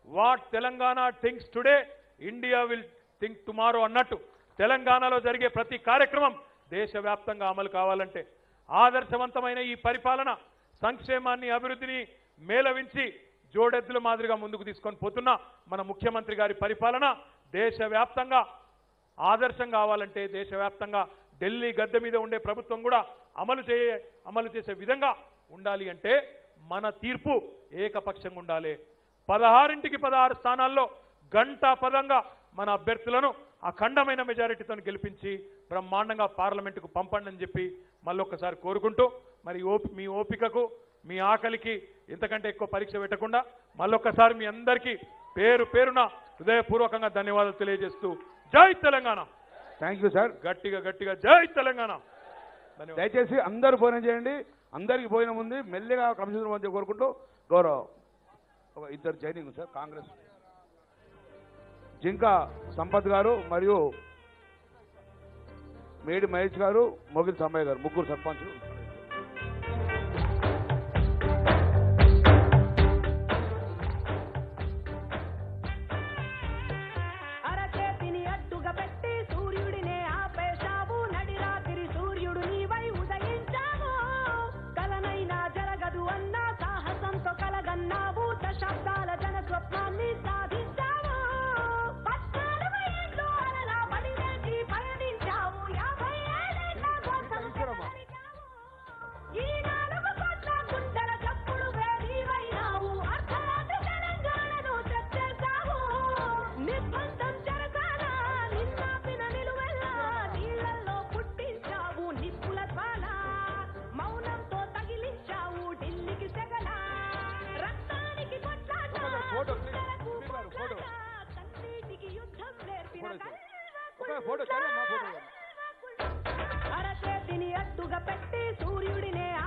what Telangana thinks today India will think tomorrow అన్నట్టు తెలంగాణలో జరిగే ప్రతి కార్యక్రమం దేశవ్యాప్తంగా అమలు కావాలంటే ఆదర్శవంతమైన ఈ పరిపాలన సంక్షేమాన్ని అభివృద్ధిని మేళవించి జోడెద్దుల మాదిరిగా ముందుకు తీసుకొని పోతున్న మన ముఖ్యమంత్రి గారి పరిపాలన దేశవ్యాప్తంగా ఆదర్శం కావాలంటే దేశవ్యాప్తంగా ఢిల్లీ గద్దె మీద ఉండే ప్రభుత్వం కూడా అమలు చేయ అమలు చేసే విధంగా ఉండాలి అంటే మన తీర్పు ఏకపక్షంగా ఉండాలి పదహారింటికి పదహారు స్థానాల్లో గంటా పదంగా మన అభ్యర్థులను అఖండమైన మెజారిటీతో గెలిపించి బ్రహ్మాండంగా పార్లమెంటుకు పంపండి అని చెప్పి మళ్ళొక్కసారి కోరుకుంటూ మరి ఓపి మీ ఓపికకు మీ ఆకలికి ఇంతకంటే ఎక్కువ పరీక్ష పెట్టకుండా మళ్ళొక్కసారి మీ అందరికీ పేరు పేరున హృదయపూర్వకంగా ధన్యవాదాలు తెలియజేస్తూ జై తెలంగాణ థ్యాంక్ యూ సార్ గట్టిగా గట్టిగా జై తెలంగాణ ధన్యవాదాలు దయచేసి అందరూ భోజనం చేయండి అందరికి భోజనం ఉంది మెల్లిగా కమిషనర్ మధ్య కోరుకుంటూ గౌరవ్ ఒక ఇద్దరు జైనింగ్ సార్ కాంగ్రెస్ జింకా సంపత్ గారు మరియు మేడి మహేష్ గారు మొగిల్ సమ్మయ్య గారు ముగ్గురు సర్పంచులు అరచేతిని అడ్డుగా పెట్టి సూర్యుడినే ఆపేశావు నడి రాత్రి సూర్యుడు నీవై ఉదయించావు కలనైనా జరగదు అన్న సాహసంతో కలగన్నావు దశాబ్దాల జన స్వప్నాన్ని సాధించావు పద్నాలుగు ఏళ్ళు అలలా పడివేసి పయనించావు యాభై ఏళ్ళ కోసం నడిచావు. ఈ నాలుగు కోట్ల గుండెల చప్పుడు నీవైనావు అర్ధరాత్రి తెలంగాణను తెచ్చేశావు నిర్బంధం జరగాల నిన్నాపిన నిలువెల్లా నీళ్ళల్లో పుట్టించావు నిప్పుల జ్వాల మౌనంతో తగిలించావు ఢిల్లీకి సెగల రక్తానికి కొట్లాట ఫోటో, గుండెలకు ప్లీజ్, ఫోటో. కొట్లాట, కన్నీటికి యుద్ధం నేర్పిన ఫోటో, కల్వకుడు. ఒక ఫోటో, చలో, మా ఫోటో. అరచేతిని అడ్డుగా పెట్టి సూర్యుడినే